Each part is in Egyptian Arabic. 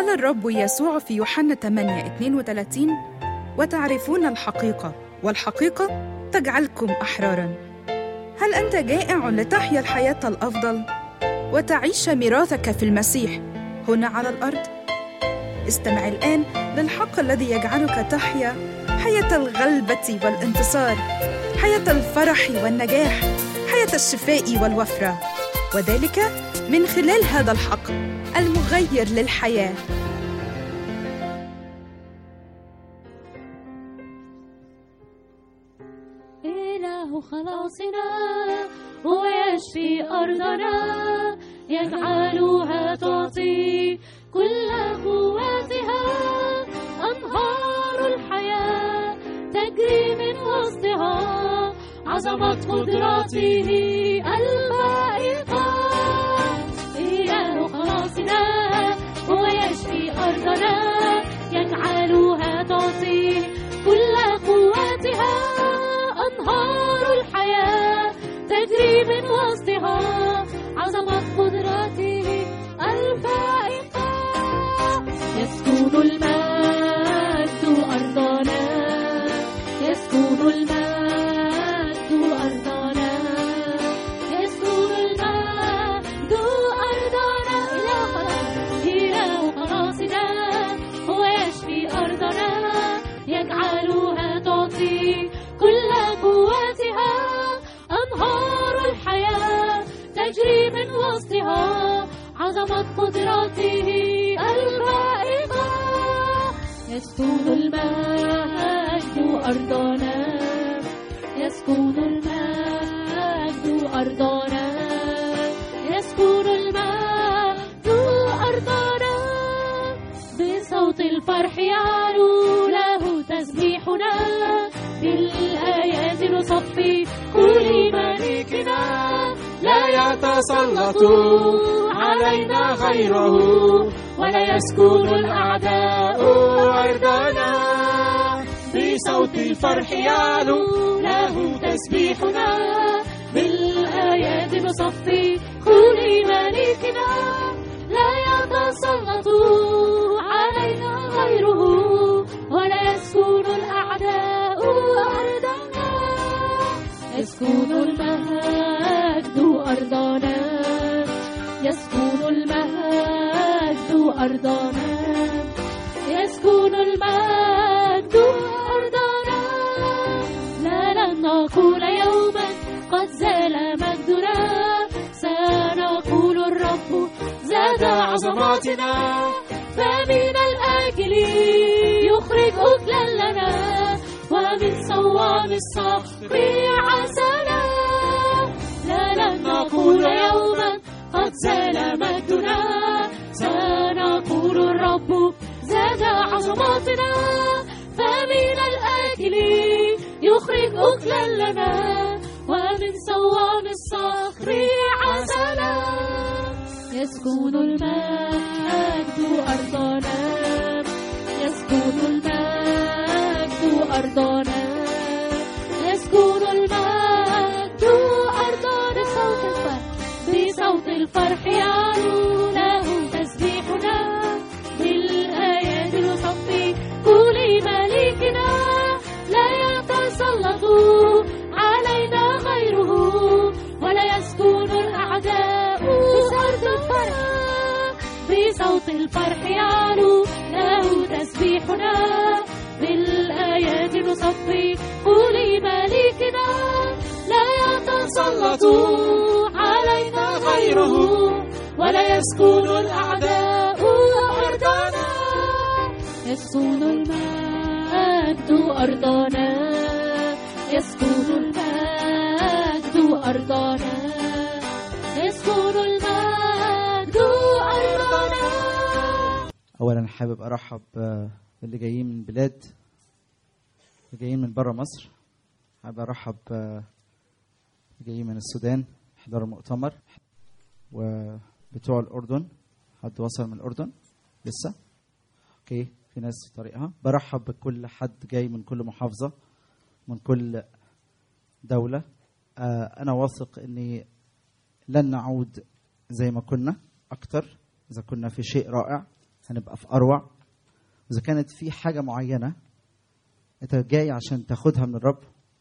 قال الرب يسوع في يوحنا 8 32 وتعرفون الحقيقة والحقيقة تجعلكم أحرارا هل أنت جائع لتحيا الحياة الأفضل وتعيش ميراثك في المسيح هنا على الأرض؟ استمع الآن للحق الذي يجعلك تحيا حياة الغلبة والانتصار حياة الفرح والنجاح حياة الشفاء والوفرة وذلك من خلال هذا الحق المغير للحياه إله خلاصنا هو يشفي أرضنا يجعلها تعطي كل قواتها أنهار الحياة تجري من وسطها عظمة قدراته الفائقة إله خلاصنا هو يشفي أرضنا يجعلها تعطي كل قواتها أنهار الحياة تجري من وسطها عظمة قدراته الفائقة يسكن المجد أرضنا يسكن المجد أرضنا يسكن المجد أرضنا إله خلاص إله خلاصنا هو يشفي أرضنا يجعلها تعطي كل قواتها أنهار الحياة تجري من وسطها عظمة قدراته الفائقة يسكن المجد أرضنا يسكن المجد أرضنا يسكن المجد أرضنا بصوت الفرح يعلو له تسبيحنا بالآيات نصفي كل ملكنا لا يتسلط علينا غيره ولا يسكن الأعداء أرضنا بصوت الفرح يعلو له تسبيحنا بالآيات نصفي كل ملكنا لا يتسلط علينا غيره ولا يسكن الأعداء أرضنا يسكن المجد أرضنا يسكن المجد أرضنا يسكن المجد أرضنا لا لن نقول يوما قد زال مجدنا سنقول الرب زاد عظماتنا فمن الآكل يخرج أكلا لنا ومن صوام الصخر عسلا لا لن نقول يوما قد زال مجدنا سنقول الرب زاد عظماتنا فمن الآكل يخرج أكلا لنا ومن صوام الصخر عسلا يسكن المجد أرضنا يسكن المجد أرضنا يسكن المجد أرضنا بصوت الفرح بصوت الفرح يعلو له تسبيحنا بالآيات نصفي كل ملكنا لا يتسلط علينا غيره ولا يسكن الأعداء بصوت الفرح بصوت الفرح يعلو له تسبيحنا بالآيات نصفي كل ملكنا لا يتسلط علينا غيره ولا يسكن الأعداء أرضنا يسكن المجد أرضنا يسكن المجد أرضنا يسكن المجد أرضنا اولا حابب ارحب آه، باللي جايين من بلاد اللي جايين من بره مصر حابب ارحب آه، اللي جايين من السودان يحضروا المؤتمر وبتوع الاردن حد وصل من الاردن لسه اوكي في ناس في طريقها برحب بكل حد جاي من كل محافظه من كل دوله آه، انا واثق اني لن نعود زي ما كنا اكتر اذا كنا في شيء رائع هنبقى في اروع واذا كانت في حاجه معينه انت جاي عشان تاخدها من الرب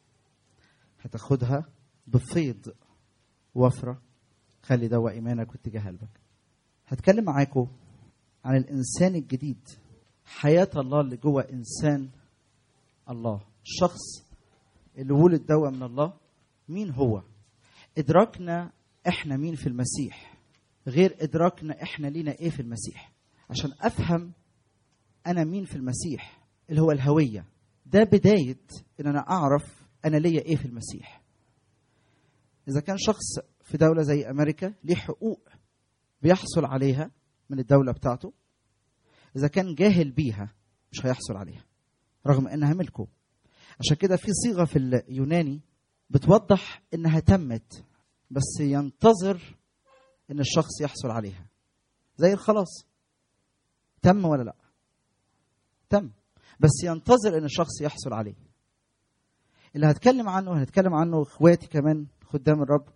هتاخدها بفيض وفره خلي ده ايمانك واتجاه قلبك هتكلم معاكم عن الانسان الجديد حياه الله اللي جوه انسان الله الشخص اللي ولد دوا من الله مين هو ادراكنا احنا مين في المسيح غير ادراكنا احنا لينا ايه في المسيح عشان افهم انا مين في المسيح اللي هو الهويه ده بدايه ان انا اعرف انا ليا ايه في المسيح اذا كان شخص في دوله زي امريكا ليه حقوق بيحصل عليها من الدوله بتاعته اذا كان جاهل بيها مش هيحصل عليها رغم انها ملكه عشان كده في صيغه في اليوناني بتوضح انها تمت بس ينتظر ان الشخص يحصل عليها زي الخلاص تم ولا لا تم بس ينتظر ان الشخص يحصل عليه اللي هتكلم عنه هنتكلم عنه اخواتي كمان خدام الرب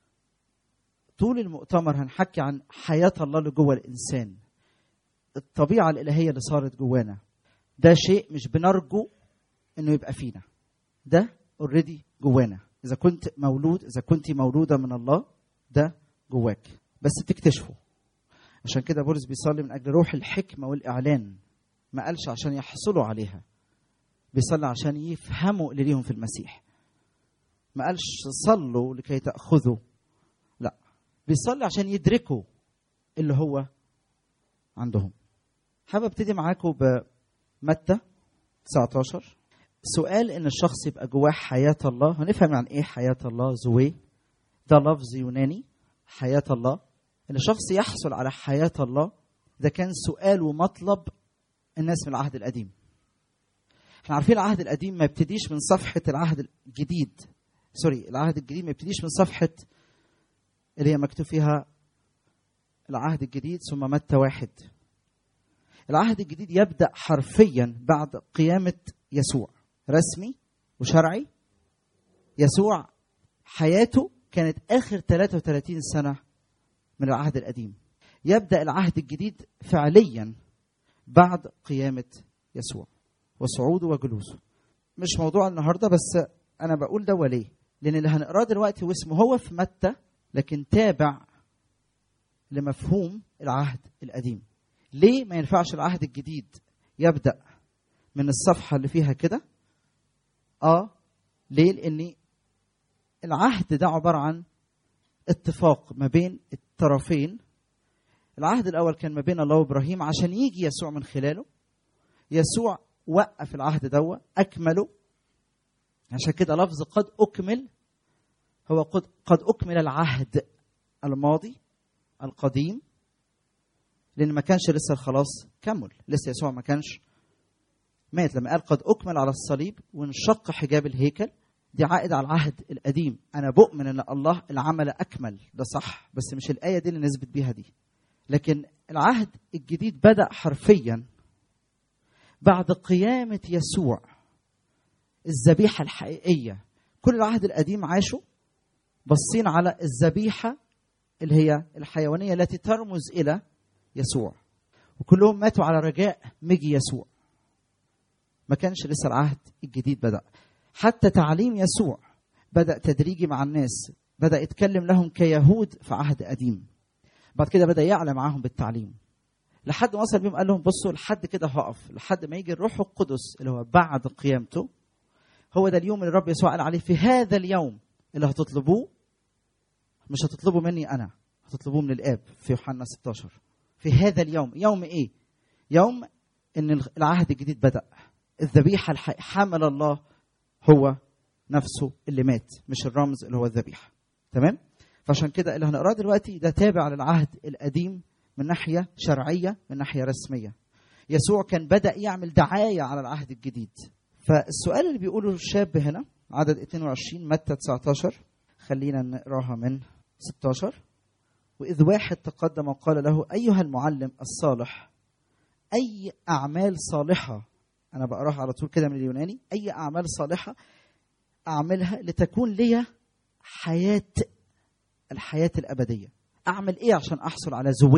طول المؤتمر هنحكي عن حياة الله اللي جوه الإنسان الطبيعة الإلهية اللي صارت جوانا ده شيء مش بنرجو إنه يبقى فينا ده اوريدي جوانا إذا كنت مولود إذا كنت مولودة من الله ده جواك بس تكتشفه عشان كده بولس بيصلي من أجل روح الحكمة والإعلان ما قالش عشان يحصلوا عليها بيصلي عشان يفهموا اللي ليهم في المسيح ما قالش صلوا لكي تأخذوا لا بيصلي عشان يدركوا اللي هو عندهم حابب ابتدي معاكم بمتى 19 سؤال ان الشخص يبقى جواه حياة الله هنفهم عن ايه حياة الله زوي ده لفظ يوناني حياة الله ان الشخص يحصل على حياة الله ده كان سؤال ومطلب الناس من العهد القديم احنا عارفين العهد القديم ما يبتديش من صفحة العهد الجديد سوري العهد الجديد ما يبتديش من صفحة اللي هي مكتوب فيها العهد الجديد ثم متى واحد العهد الجديد يبدأ حرفيا بعد قيامة يسوع رسمي وشرعي يسوع حياته كانت آخر 33 سنة من العهد القديم يبدأ العهد الجديد فعليا بعد قيامة يسوع وصعوده وجلوسه مش موضوع النهارده بس انا بقول ده ليه؟ لان اللي هنقراه دلوقتي واسمه هو في متى لكن تابع لمفهوم العهد القديم. ليه ما ينفعش العهد الجديد يبدا من الصفحه اللي فيها كده؟ اه ليه؟ لان العهد ده عباره عن اتفاق ما بين الطرفين العهد الاول كان ما بين الله وابراهيم عشان يجي يسوع من خلاله يسوع وقف العهد دوا اكمله عشان كده لفظ قد اكمل هو قد قد اكمل العهد الماضي القديم لان ما كانش لسه الخلاص كمل لسه يسوع ما كانش مات لما قال قد اكمل على الصليب وانشق حجاب الهيكل دي عائد على العهد القديم انا بؤمن ان الله العمل اكمل ده صح بس مش الايه دي اللي نثبت بيها دي لكن العهد الجديد بدا حرفيا بعد قيامة يسوع الذبيحة الحقيقية كل العهد القديم عاشوا بصين على الذبيحة اللي هي الحيوانية التي ترمز إلى يسوع وكلهم ماتوا على رجاء مجي يسوع ما كانش لسه العهد الجديد بدأ حتى تعليم يسوع بدأ تدريجي مع الناس بدأ يتكلم لهم كيهود في عهد قديم بعد كده بدأ يعلى معاهم بالتعليم لحد ما وصل بيهم قال لهم بصوا لحد كده هقف لحد ما يجي الروح القدس اللي هو بعد قيامته هو ده اليوم اللي الرب يسوع قال عليه في هذا اليوم اللي هتطلبوه مش هتطلبوا مني انا هتطلبوه من الاب في يوحنا 16 في هذا اليوم يوم ايه يوم ان العهد الجديد بدا الذبيحه الحق حمل الله هو نفسه اللي مات مش الرمز اللي هو الذبيحه تمام فعشان كده اللي هنقراه دلوقتي ده تابع للعهد القديم من ناحيه شرعيه من ناحيه رسميه يسوع كان بدا يعمل دعايه على العهد الجديد فالسؤال اللي بيقوله الشاب هنا عدد 22 متى 19 خلينا نقراها من 16 وإذ واحد تقدم وقال له أيها المعلم الصالح أي أعمال صالحة أنا بقراها على طول كده من اليوناني أي أعمال صالحة أعملها لتكون لي حياة الحياة الأبدية أعمل إيه عشان أحصل على زوي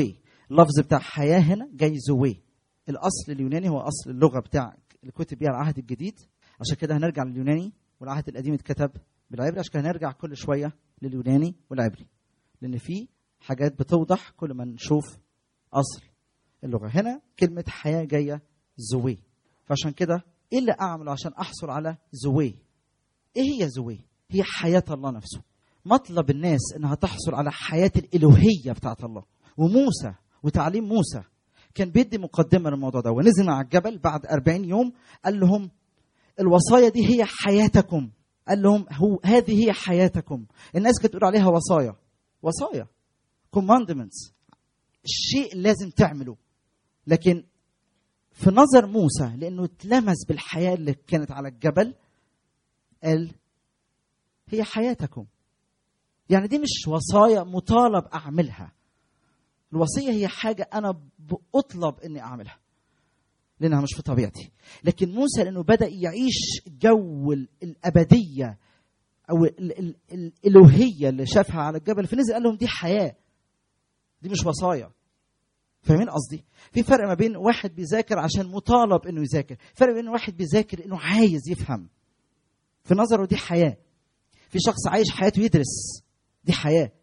اللفظ بتاع حياه هنا جاي زوي الاصل اليوناني هو اصل اللغه بتاع اللي كتب بيها العهد الجديد عشان كده هنرجع لليوناني والعهد القديم اتكتب بالعبري عشان كده هنرجع كل شويه لليوناني والعبري لان في حاجات بتوضح كل ما نشوف اصل اللغه هنا كلمه حياه جايه زوي فعشان كده ايه اللي اعمله عشان احصل على زوي ايه هي زوي هي حياه الله نفسه مطلب الناس انها تحصل على حياه الالوهيه بتاعت الله وموسى وتعليم موسى كان بيدي مقدمه للموضوع ده ونزل على الجبل بعد 40 يوم قال لهم الوصايا دي هي حياتكم قال لهم هو هذه هي حياتكم الناس كانت تقول عليها وصايا وصايا commandments الشيء لازم تعمله لكن في نظر موسى لانه اتلمس بالحياه اللي كانت على الجبل قال هي حياتكم يعني دي مش وصايا مطالب اعملها الوصيه هي حاجه انا بأطلب اني اعملها لانها مش في طبيعتي لكن موسى لانه بدا يعيش جو الابديه او ال ال ال الالوهيه اللي شافها على الجبل فنزل قال لهم دي حياه دي مش وصايا فاهمين قصدي؟ في فرق ما بين واحد بيذاكر عشان مطالب انه يذاكر، فرق بين واحد بيذاكر انه عايز يفهم. في نظره دي حياه. في شخص عايش حياته يدرس دي حياه.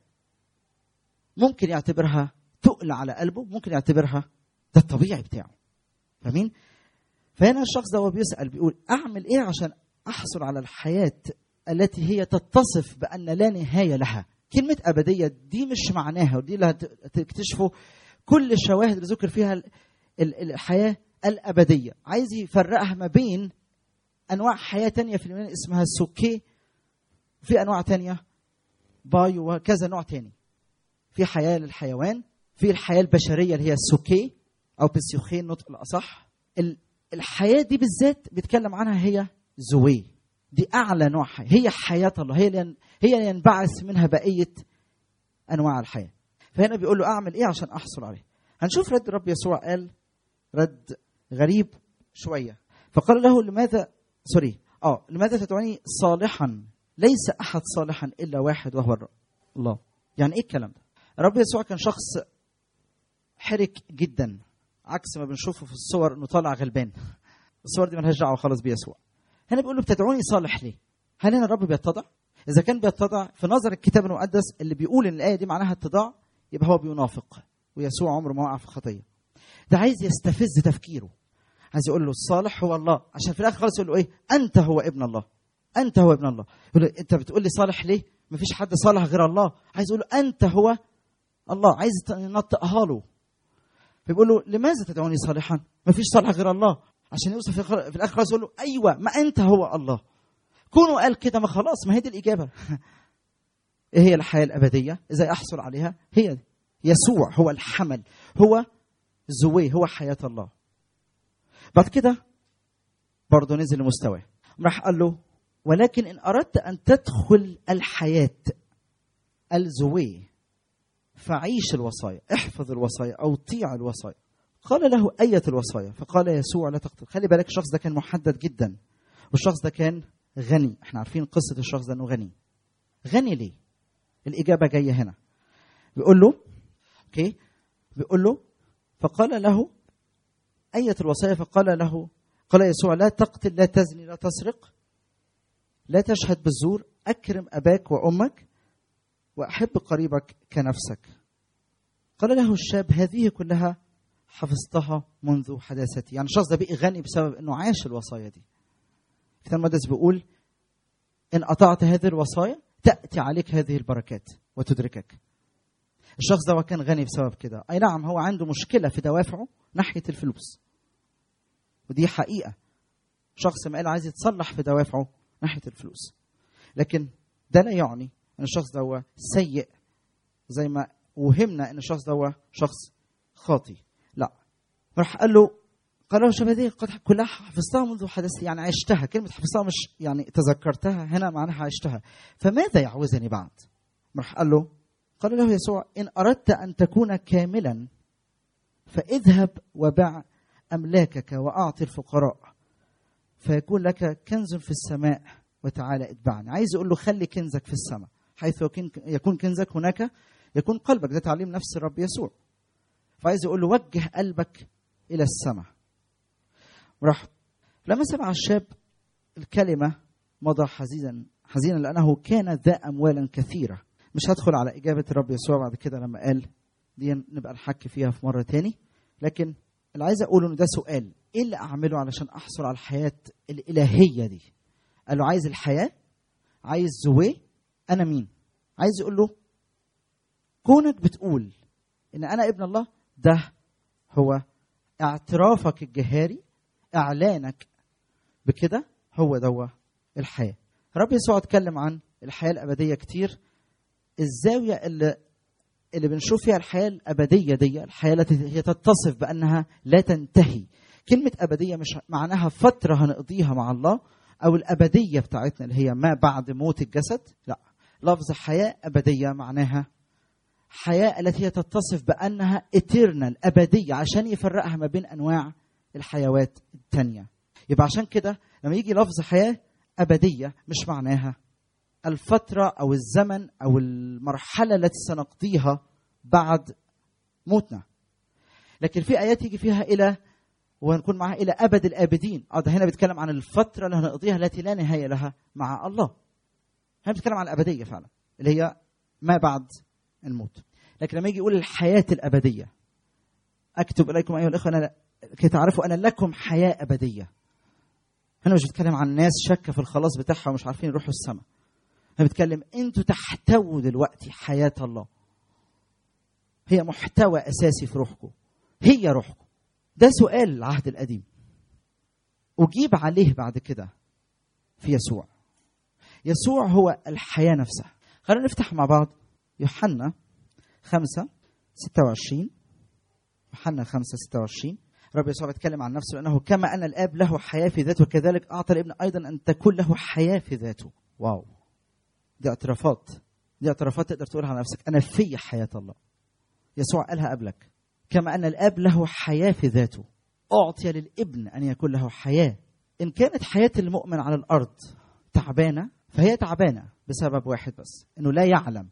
ممكن يعتبرها تقل على قلبه، ممكن يعتبرها ده الطبيعي بتاعه. فاهمين؟ فهنا الشخص ده هو بيسال بيقول اعمل ايه عشان احصل على الحياه التي هي تتصف بان لا نهايه لها. كلمه ابديه دي مش معناها ودي اللي هتكتشفوا كل الشواهد اللي ذكر فيها الحياة الأبدية عايز يفرقها ما بين أنواع حياة تانية في اليونان اسمها سوكي في أنواع تانية بايو وكذا نوع تاني في حياة للحيوان في الحياة البشرية اللي هي السوكي أو بسيوخي النطق الأصح الحياة دي بالذات بيتكلم عنها هي زوي دي أعلى نوع حياة هي حياة الله هي اللي هي اللي ينبعث منها بقية أنواع الحياة فهنا بيقول له اعمل ايه عشان احصل عليه هنشوف رد الرب يسوع قال رد غريب شويه فقال له لماذا سوري اه لماذا تدعوني صالحا ليس احد صالحا الا واحد وهو الرب الله يعني ايه الكلام ده الرب يسوع كان شخص حرك جدا عكس ما بنشوفه في الصور انه طالع غلبان الصور دي ملهاش دعوه خالص بيسوع هنا بيقول له بتدعوني صالح ليه هل هنا الرب بيتضع اذا كان بيتضع في نظر الكتاب المقدس اللي بيقول ان الايه دي معناها اتضاع يبقى هو بينافق ويسوع عمره ما وقع في خطيه ده عايز يستفز تفكيره عايز يقول له الصالح هو الله عشان في الاخر خالص يقول له ايه انت هو ابن الله انت هو ابن الله يقول له انت بتقول لي صالح ليه ما فيش حد صالح غير الله عايز يقول له انت هو الله عايز ينطقها له فبيقول له لماذا تدعوني صالحا ما فيش صالح غير الله عشان يوصل في الاخر خالص يقول له ايوه ما انت هو الله كونه قال كده ما خلاص ما هي دي الاجابه ايه هي الحياه الابديه ازاي احصل عليها هي دي. يسوع هو الحمل هو زوي هو حياه الله بعد كده برضه نزل لمستواه راح قال له ولكن ان اردت ان تدخل الحياه الزوي فعيش الوصايا احفظ الوصايا او طيع الوصايا قال له أية الوصايا فقال يسوع لا تقتل خلي بالك الشخص ده كان محدد جدا والشخص ده كان غني احنا عارفين قصة الشخص ده انه غني غني ليه الإجابة جاية هنا بيقول له اوكي بيقول له فقال له أية الوصايا فقال له قال يسوع لا تقتل لا تزني لا تسرق لا تشهد بالزور أكرم أباك وأمك وأحب قريبك كنفسك قال له الشاب هذه كلها حفظتها منذ حداثتي يعني الشخص ده بقي غني بسبب انه عاش الوصايا دي الكتاب المقدس بيقول ان اطعت هذه الوصايا تاتي عليك هذه البركات وتدركك الشخص ده كان غني بسبب كده اي نعم هو عنده مشكله في دوافعه ناحيه الفلوس ودي حقيقه شخص ما قال عايز يتصلح في دوافعه ناحيه الفلوس لكن ده لا يعني ان الشخص ده هو سيء زي ما وهمنا ان الشخص ده هو شخص خاطي لا راح قال له قال له شبه قد كلها حفظتها منذ حدثت يعني عشتها كلمة حفظتها مش يعني تذكرتها هنا معناها عشتها فماذا يعوزني بعد راح قال له قال له يسوع إن أردت أن تكون كاملا فاذهب وبع أملاكك وأعطي الفقراء فيكون لك كنز في السماء وتعالى اتبعني عايز يقول له خلي كنزك في السماء حيث يكون كنزك هناك يكون قلبك ده تعليم نفس الرب يسوع فعايز يقول له وجه قلبك الى السماء راح لما سمع الشاب الكلمه مضى حزينا حزينا لانه كان ذا اموال كثيره مش هدخل على اجابه الرب يسوع بعد كده لما قال دي نبقى نحكي فيها في مره تاني لكن اللي عايز اقوله انه ده سؤال ايه اللي اعمله علشان احصل على الحياه الالهيه دي قال له عايز الحياه عايز زويه انا مين عايز يقول له كونك بتقول ان انا ابن الله ده هو اعترافك الجهاري اعلانك بكده هو دوا الحياه رب يسوع اتكلم عن الحياه الابديه كتير الزاويه اللي اللي بنشوف فيها الحياه الابديه دي الحياه التي هي تتصف بانها لا تنتهي كلمه ابديه مش معناها فتره هنقضيها مع الله او الابديه بتاعتنا اللي هي ما بعد موت الجسد لا لفظ حياه ابديه معناها حياه التي هي تتصف بانها eternal ابديه عشان يفرقها ما بين انواع الحيوات التانية يبقى عشان كده لما يجي لفظ حياه ابديه مش معناها الفتره او الزمن او المرحله التي سنقضيها بعد موتنا لكن في ايات يجي فيها الى وهنكون معاها الى ابد الابدين اه ده هنا بيتكلم عن الفتره اللي هنقضيها التي لا نهايه لها مع الله هنا بيتكلم عن الابديه فعلا اللي هي ما بعد الموت لكن لما يجي يقول الحياه الابديه اكتب اليكم ايها الاخوه انا كي تعرفوا ان لكم حياه ابديه هنا مش بيتكلم عن ناس شاكه في الخلاص بتاعها ومش عارفين يروحوا السماء هنا بيتكلم انتوا تحتووا دلوقتي حياه الله هي محتوى اساسي في روحكم هي روحكم ده سؤال العهد القديم أجيب عليه بعد كده في يسوع يسوع هو الحياة نفسها خلينا نفتح مع بعض يوحنا خمسة ستة وعشرين يوحنا خمسة ستة وعشرين رب يسوع بيتكلم عن نفسه لأنه كما أن الآب له حياة في ذاته كذلك أعطى الابن أيضا أن تكون له حياة في ذاته واو دي اعترافات دي اعترافات تقدر تقولها على نفسك أنا في حياة الله يسوع قالها قبلك كما أن الآب له حياة في ذاته أعطي للابن أن يكون له حياة إن كانت حياة المؤمن على الأرض تعبانة فهي تعبانة بسبب واحد بس إنه لا يعلم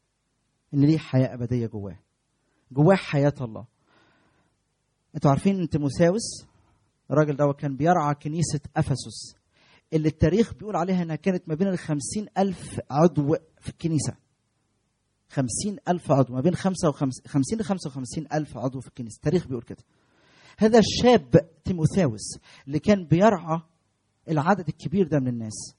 إن ليه حياة أبدية جواه جواه حياة الله أنتوا عارفين تيموساوس الراجل ده كان بيرعى كنيسة أفسس اللي التاريخ بيقول عليها إنها كانت ما بين الخمسين ألف عضو في الكنيسة خمسين ألف عضو ما بين خمسة وخمسين لخمسة وخمسين ألف عضو في الكنيسة التاريخ بيقول كده هذا الشاب تيموثاوس اللي كان بيرعى العدد الكبير ده من الناس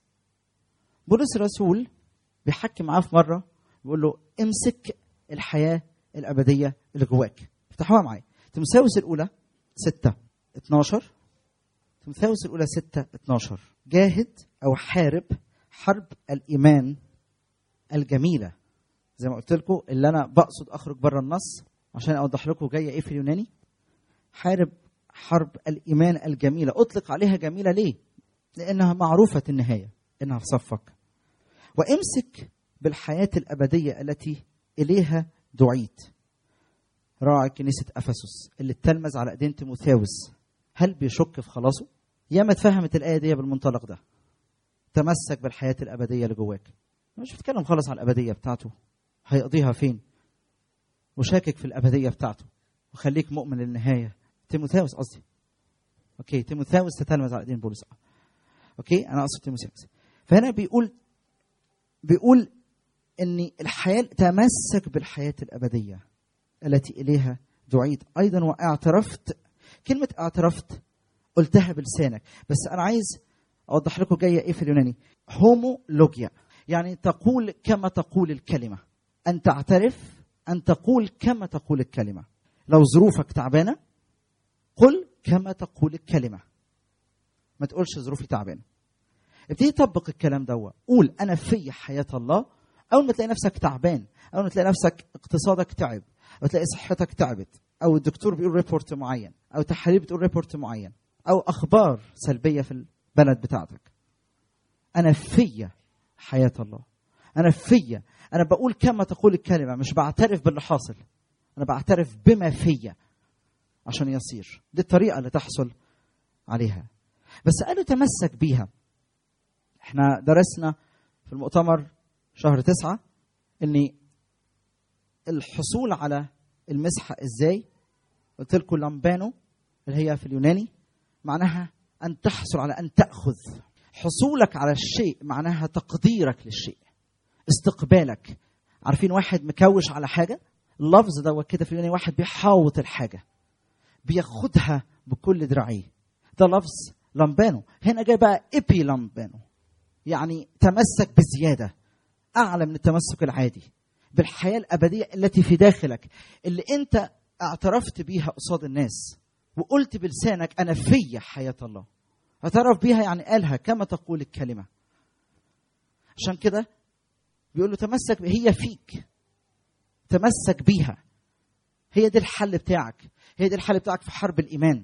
بولس الرسول بيحكي معاه في مرة بيقول له امسك الحياة الأبدية اللي جواك افتحوها معايا تيموثاوس الأولى 6 12 تيموثاوس الأولى 6 12 جاهد أو حارب حرب الإيمان الجميلة زي ما قلت لكم اللي انا بقصد اخرج بره النص عشان اوضح لكم جايه ايه في اليوناني حارب حرب الايمان الجميله اطلق عليها جميله ليه لانها معروفه النهايه انها في صفك وامسك بالحياه الابديه التي اليها دعيت راعي كنيسه افسس اللي اتلمذ على ايدين تيموثاوس هل بيشك في خلاصه ياما اتفهمت الايه دي بالمنطلق ده تمسك بالحياه الابديه اللي جواك مش بتكلم خالص عن الابديه بتاعته هيقضيها فين وشاكك في الأبدية بتاعته وخليك مؤمن للنهاية تيموثاوس قصدي أوكي تيموثاوس تتلمذ على ايدين بولس أوكي أنا أقصد تيموثاوس فهنا بيقول بيقول ان الحياه تمسك بالحياه الابديه التي اليها دعيت ايضا واعترفت كلمه اعترفت قلتها بلسانك بس انا عايز اوضح لكم جايه ايه في اليوناني هومو لوجيا يعني تقول كما تقول الكلمه ان تعترف ان تقول كما تقول الكلمه لو ظروفك تعبانه قل كما تقول الكلمه ما تقولش ظروفي تعبانه ابتدي طبق الكلام ده قول انا في حياه الله اول ما تلاقي نفسك تعبان اول ما تلاقي نفسك اقتصادك تعب او تلاقي صحتك تعبت او الدكتور بيقول ريبورت معين او تحاليل بتقول ريبورت معين او اخبار سلبيه في البلد بتاعتك انا في حياه الله انا في انا بقول كما تقول الكلمه مش بعترف باللي حاصل انا بعترف بما فيا عشان يصير دي الطريقه اللي تحصل عليها بس قالوا تمسك بيها احنا درسنا في المؤتمر شهر تسعة ان الحصول على المسحة ازاي قلت لكم لامبانو اللي هي في اليوناني معناها ان تحصل على ان تاخذ حصولك على الشيء معناها تقديرك للشيء استقبالك عارفين واحد مكوش على حاجه اللفظ ده كده في اليوناني واحد بيحاوط الحاجه بياخدها بكل دراعيه ده لفظ لامبانو هنا جاي بقى ايبي لامبانو يعني تمسك بزياده اعلى من التمسك العادي بالحياه الابديه التي في داخلك اللي انت اعترفت بيها قصاد الناس وقلت بلسانك انا في حياه الله اعترف بيها يعني قالها كما تقول الكلمه عشان كده بيقول له تمسك ب- هي فيك تمسك بيها هي دي الحل بتاعك هي دي الحل بتاعك في حرب الايمان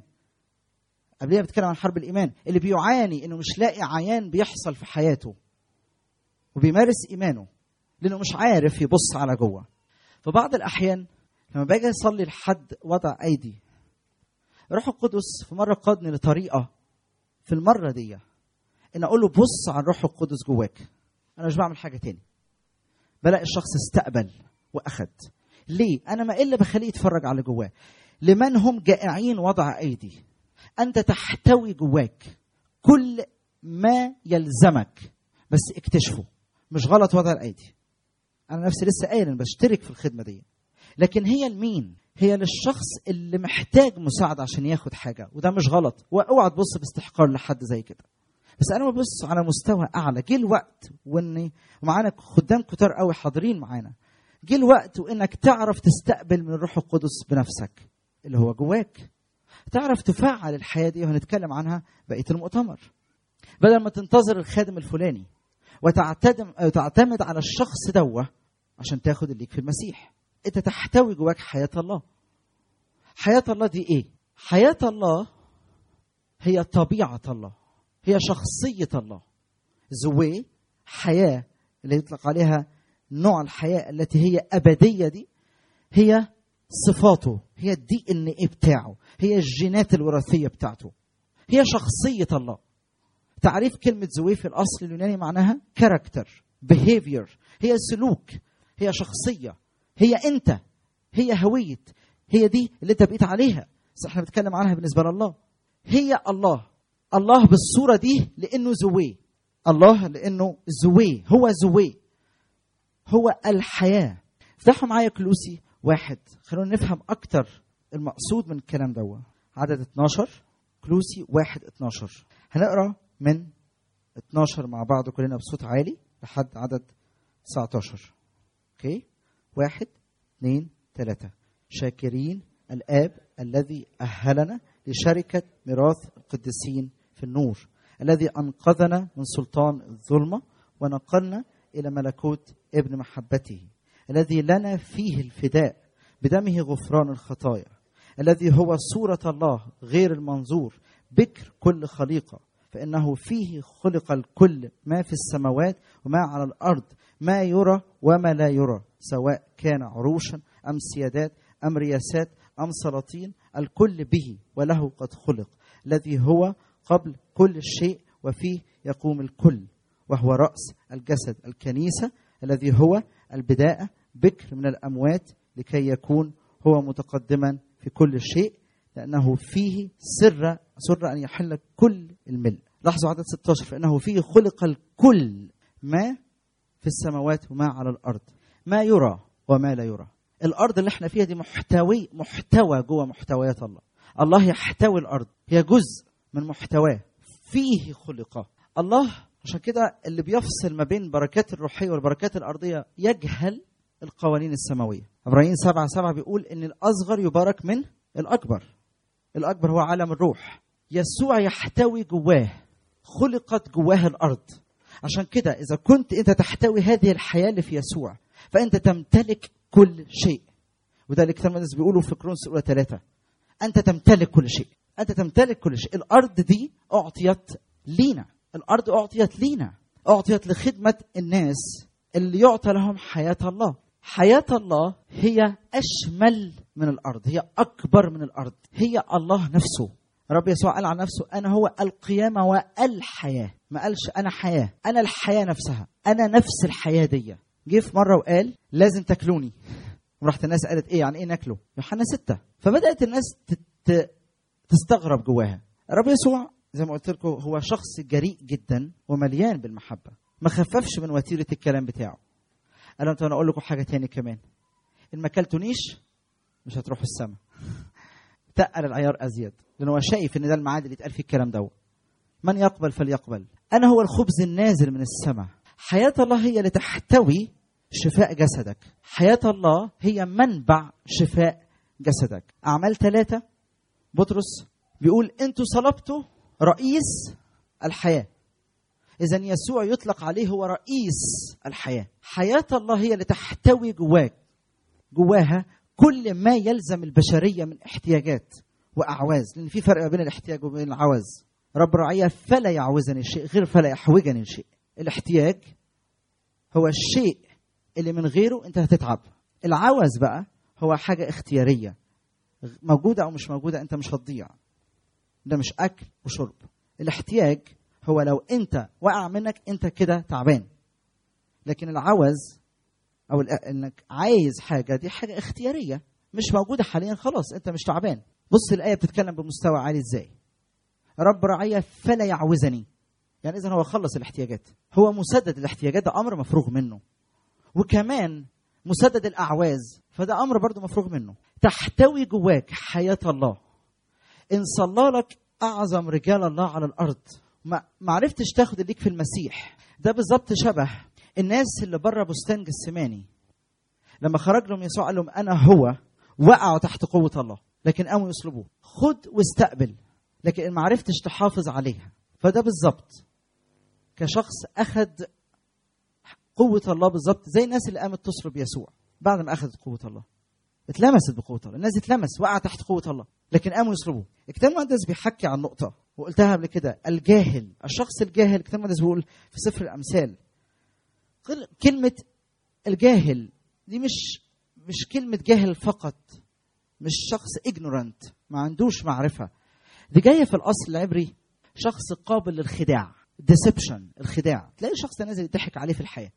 قبلها بتكلم عن حرب الايمان اللي بيعاني انه مش لاقي عيان بيحصل في حياته وبيمارس ايمانه لانه مش عارف يبص على جوه فبعض الاحيان لما باجي اصلي لحد وضع ايدي روح القدس في مره قادني لطريقه في المره دي ان اقول له بص على الروح القدس جواك انا مش بعمل حاجه تاني بلاقي الشخص استقبل واخد ليه انا ما الا بخليه يتفرج على جواه لمن هم جائعين وضع ايدي انت تحتوي جواك كل ما يلزمك بس اكتشفه مش غلط وضع الايدي انا نفسي لسه قايل انا بشترك في الخدمه دي لكن هي لمين هي للشخص اللي محتاج مساعده عشان ياخد حاجه وده مش غلط واوعى تبص باستحقار لحد زي كده بس انا ببص على مستوى اعلى جه الوقت واني ومعانا خدام كتار قوي حاضرين معانا جه الوقت وانك تعرف تستقبل من الروح القدس بنفسك اللي هو جواك تعرف تفعل الحياه دي وهنتكلم عنها بقيه المؤتمر بدل ما تنتظر الخادم الفلاني وتعتدم أو تعتمد على الشخص دوه عشان تاخد اللي ليك في المسيح انت تحتوي جواك حياه الله حياه الله دي ايه حياه الله هي طبيعه الله هي شخصيه الله زوي حياه اللي يطلق عليها نوع الحياه التي هي ابديه دي هي صفاته هي الدي ان ايه بتاعه هي الجينات الوراثيه بتاعته هي شخصيه الله تعريف كلمه زوي في الاصل اليوناني معناها كاركتر behavior هي سلوك هي شخصيه هي انت هي هويه هي دي اللي انت بقيت عليها بس احنا بنتكلم عنها بالنسبه لله هي الله الله بالصوره دي لانه زوي الله لانه زوي هو زوي هو الحياه افتحوا معايا كلوسي واحد خلونا نفهم اكتر المقصود من الكلام ده عدد 12 كلوسي واحد 12 هنقرا من 12 مع بعض كلنا بصوت عالي لحد عدد 19 اوكي واحد اثنين ثلاثة شاكرين الآب الذي أهلنا لشركة ميراث القديسين في النور الذي أنقذنا من سلطان الظلمة ونقلنا إلى ملكوت ابن محبته الذي لنا فيه الفداء بدمه غفران الخطايا الذي هو صورة الله غير المنظور بكر كل خليقة فإنه فيه خلق الكل ما في السماوات وما على الأرض ما يرى وما لا يرى سواء كان عروشا أم سيادات أم رياسات أم سلاطين الكل به وله قد خلق الذي هو قبل كل شيء وفيه يقوم الكل وهو رأس الجسد الكنيسة الذي هو البداءة بكر من الأموات لكي يكون هو متقدما في كل شيء لأنه فيه سر سر أن يحل كل الملء لاحظوا عدد 16 فإنه فيه خلق الكل ما في السماوات وما على الأرض ما يرى وما لا يرى الأرض اللي احنا فيها دي محتوي محتوى جوه محتويات الله الله يحتوي الأرض هي جزء من محتواه فيه خلق الله عشان كده اللي بيفصل ما بين بركات الروحية والبركات الأرضية يجهل القوانين السماوية إبراهيم سبعة سبعة بيقول إن الأصغر يبارك من الأكبر الأكبر هو عالم الروح يسوع يحتوي جواه خلقت جواه الأرض عشان كده إذا كنت أنت تحتوي هذه الحياة اللي في يسوع فأنت تمتلك كل شيء وده اللي كتاب المقدس بيقوله في كرونس الأولى ثلاثة أنت تمتلك كل شيء أنت تمتلك كل شيء الأرض دي أعطيت لينا الأرض أعطيت لينا أعطيت لخدمة الناس اللي يعطى لهم حياة الله حياة الله هي أشمل من الأرض هي أكبر من الأرض هي الله نفسه رب يسوع قال عن نفسه أنا هو القيامة والحياة ما قالش أنا حياة أنا الحياة نفسها أنا نفس الحياة دي جه في مرة وقال لازم تاكلوني وراحت الناس قالت ايه يعني ايه ناكله يوحنا ستة فبدات الناس تت- تستغرب جواها الرب يسوع زي ما قلت لكم هو شخص جريء جدا ومليان بالمحبه ما خففش من وتيره الكلام بتاعه قال لهم طب انا اقول لكم حاجه تاني كمان ان ما اكلتونيش مش هتروحوا السماء تقل العيار ازيد لان هو شايف ان ده الميعاد اللي اتقال فيه الكلام ده من يقبل فليقبل انا هو الخبز النازل من السماء حياه الله هي اللي تحتوي شفاء جسدك حياه الله هي منبع شفاء جسدك اعمال ثلاثة بطرس بيقول انتوا صلبتوا رئيس الحياه اذا يسوع يطلق عليه هو رئيس الحياه حياه الله هي اللي تحتوي جواك جواها كل ما يلزم البشريه من احتياجات واعواز لان في فرق بين الاحتياج وبين العوز رب رعيه فلا يعوزني شيء غير فلا يحوجني شيء الاحتياج هو الشيء اللي من غيره انت هتتعب العوز بقى هو حاجه اختياريه موجوده او مش موجوده انت مش هتضيع ده مش اكل وشرب الاحتياج هو لو انت وقع منك انت كده تعبان لكن العوز او الأ- انك عايز حاجه دي حاجه اختياريه مش موجوده حاليا خلاص انت مش تعبان بص الايه بتتكلم بمستوى عالي ازاي رب رعيه فلا يعوزني يعني اذا هو خلص الاحتياجات هو مسدد الاحتياجات ده امر مفروغ منه وكمان مسدد الاعواز فده امر برضو مفروغ منه تحتوي جواك حياه الله ان صلى لك اعظم رجال الله على الارض ما ما عرفتش تاخد الليك في المسيح ده بالظبط شبه الناس اللي بره بستان جسماني لما خرج لهم يسوع قال لهم انا هو وقعوا تحت قوه الله لكن قاموا يصلبوه خد واستقبل لكن ان ما عرفتش تحافظ عليها فده بالظبط كشخص اخذ قوه الله بالظبط زي الناس اللي قامت تصلب يسوع بعد ما اخذت قوه الله اتلمست بقوه الله الناس اتلمس وقع تحت قوه الله لكن قاموا يصلبوه الكتاب المقدس بيحكي عن نقطه وقلتها قبل كده الجاهل الشخص الجاهل الكتاب المقدس بيقول في سفر الامثال قل- كلمه الجاهل دي مش مش كلمه جاهل فقط مش شخص ignorant ما عندوش معرفه دي جايه في الاصل العبري شخص قابل للخداع deception الخداع تلاقي شخص نازل يضحك عليه في الحياه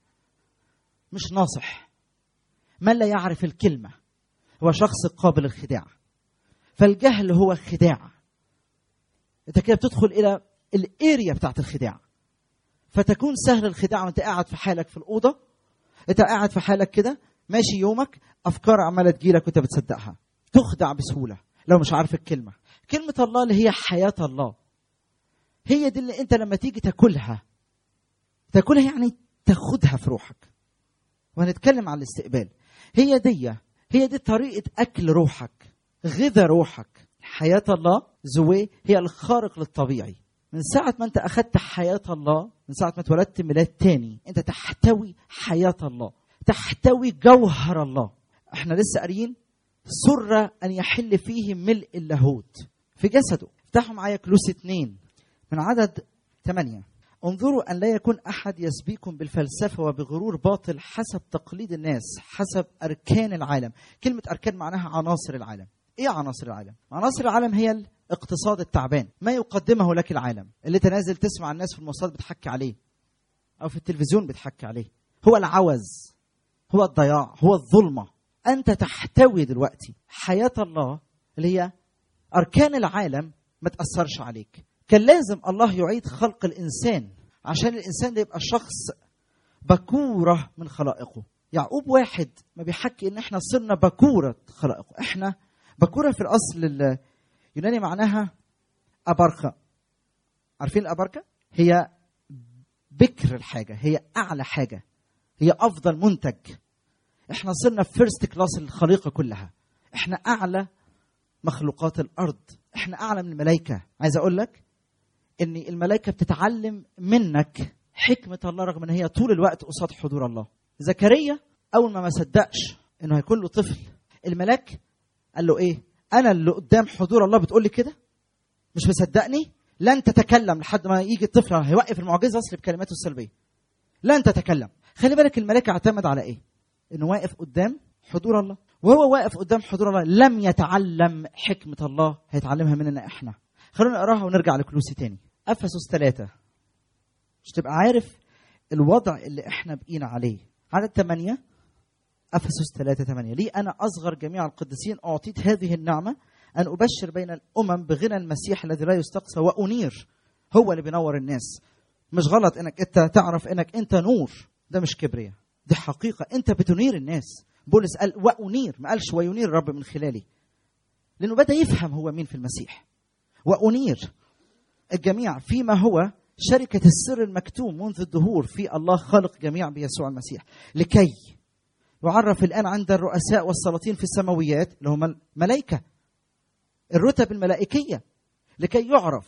مش ناصح من لا يعرف الكلمه هو شخص قابل للخداع فالجهل هو خداع انت كده بتدخل الى الاريا بتاعت الخداع فتكون سهل الخداع وانت قاعد في حالك في الاوضه انت قاعد في حالك كده ماشي يومك افكار عماله تجيلك وانت بتصدقها تخدع بسهوله لو مش عارف الكلمه كلمه الله اللي هي حياه الله هي دي اللي انت لما تيجي تاكلها تاكلها يعني تاخدها في روحك وهنتكلم عن الاستقبال هي دي هي دي طريقه اكل روحك غذا روحك حياه الله زوي هي الخارق للطبيعي من ساعة ما أنت أخذت حياة الله من ساعة ما اتولدت ميلاد تاني أنت تحتوي حياة الله تحتوي جوهر الله احنا لسه قاريين سر أن يحل فيه ملء اللاهوت في جسده افتحوا معايا كلوس اتنين من عدد ثمانية انظروا أن لا يكون أحد يسبيكم بالفلسفة وبغرور باطل حسب تقليد الناس حسب أركان العالم كلمة أركان معناها عناصر العالم إيه عناصر العالم؟ عناصر العالم هي الاقتصاد التعبان ما يقدمه لك العالم اللي تنازل تسمع الناس في المواصلات بتحكي عليه أو في التلفزيون بتحكي عليه هو العوز هو الضياع هو الظلمة أنت تحتوي دلوقتي حياة الله اللي هي أركان العالم ما تأثرش عليك كان لازم الله يعيد خلق الإنسان عشان الإنسان ده يبقى شخص بكورة من خلائقه يعقوب واحد ما بيحكي إن إحنا صرنا بكورة خلائقه إحنا بكورة في الأصل اليوناني معناها أبركة عارفين الأبركة؟ هي بكر الحاجة هي أعلى حاجة هي أفضل منتج إحنا صرنا في فيرست كلاس الخليقة كلها إحنا أعلى مخلوقات الارض احنا اعلى من الملائكه عايز اقول لك ان الملائكه بتتعلم منك حكمه الله رغم ان هي طول الوقت قصاد حضور الله زكريا اول ما ما صدقش انه هيكون له طفل الملاك قال له ايه انا اللي قدام حضور الله بتقول لي كده مش مصدقني لن تتكلم لحد ما يجي الطفل هيوقف المعجزه اصل بكلماته السلبيه لن تتكلم خلي بالك الملاك اعتمد على ايه انه واقف قدام حضور الله وهو واقف قدام حضور الله لم يتعلم حكمة الله هيتعلمها مننا احنا خلونا نقراها ونرجع لكلوسي تاني افسس ثلاثة مش تبقى عارف الوضع اللي احنا بقينا عليه عدد ثمانية افسس 3 8 لي انا اصغر جميع القديسين اعطيت هذه النعمه ان ابشر بين الامم بغنى المسيح الذي لا يستقصى وانير هو اللي بينور الناس مش غلط انك انت تعرف انك انت نور ده مش كبرياء دي حقيقه انت بتنير الناس بولس قال وانير ما قالش وينير الرب من خلالي لانه بدا يفهم هو مين في المسيح وانير الجميع فيما هو شركه السر المكتوم منذ الدهور في الله خالق جميع بيسوع المسيح لكي يعرف الان عند الرؤساء والسلاطين في السماويات اللي هم الملائكه الرتب الملائكيه لكي يعرف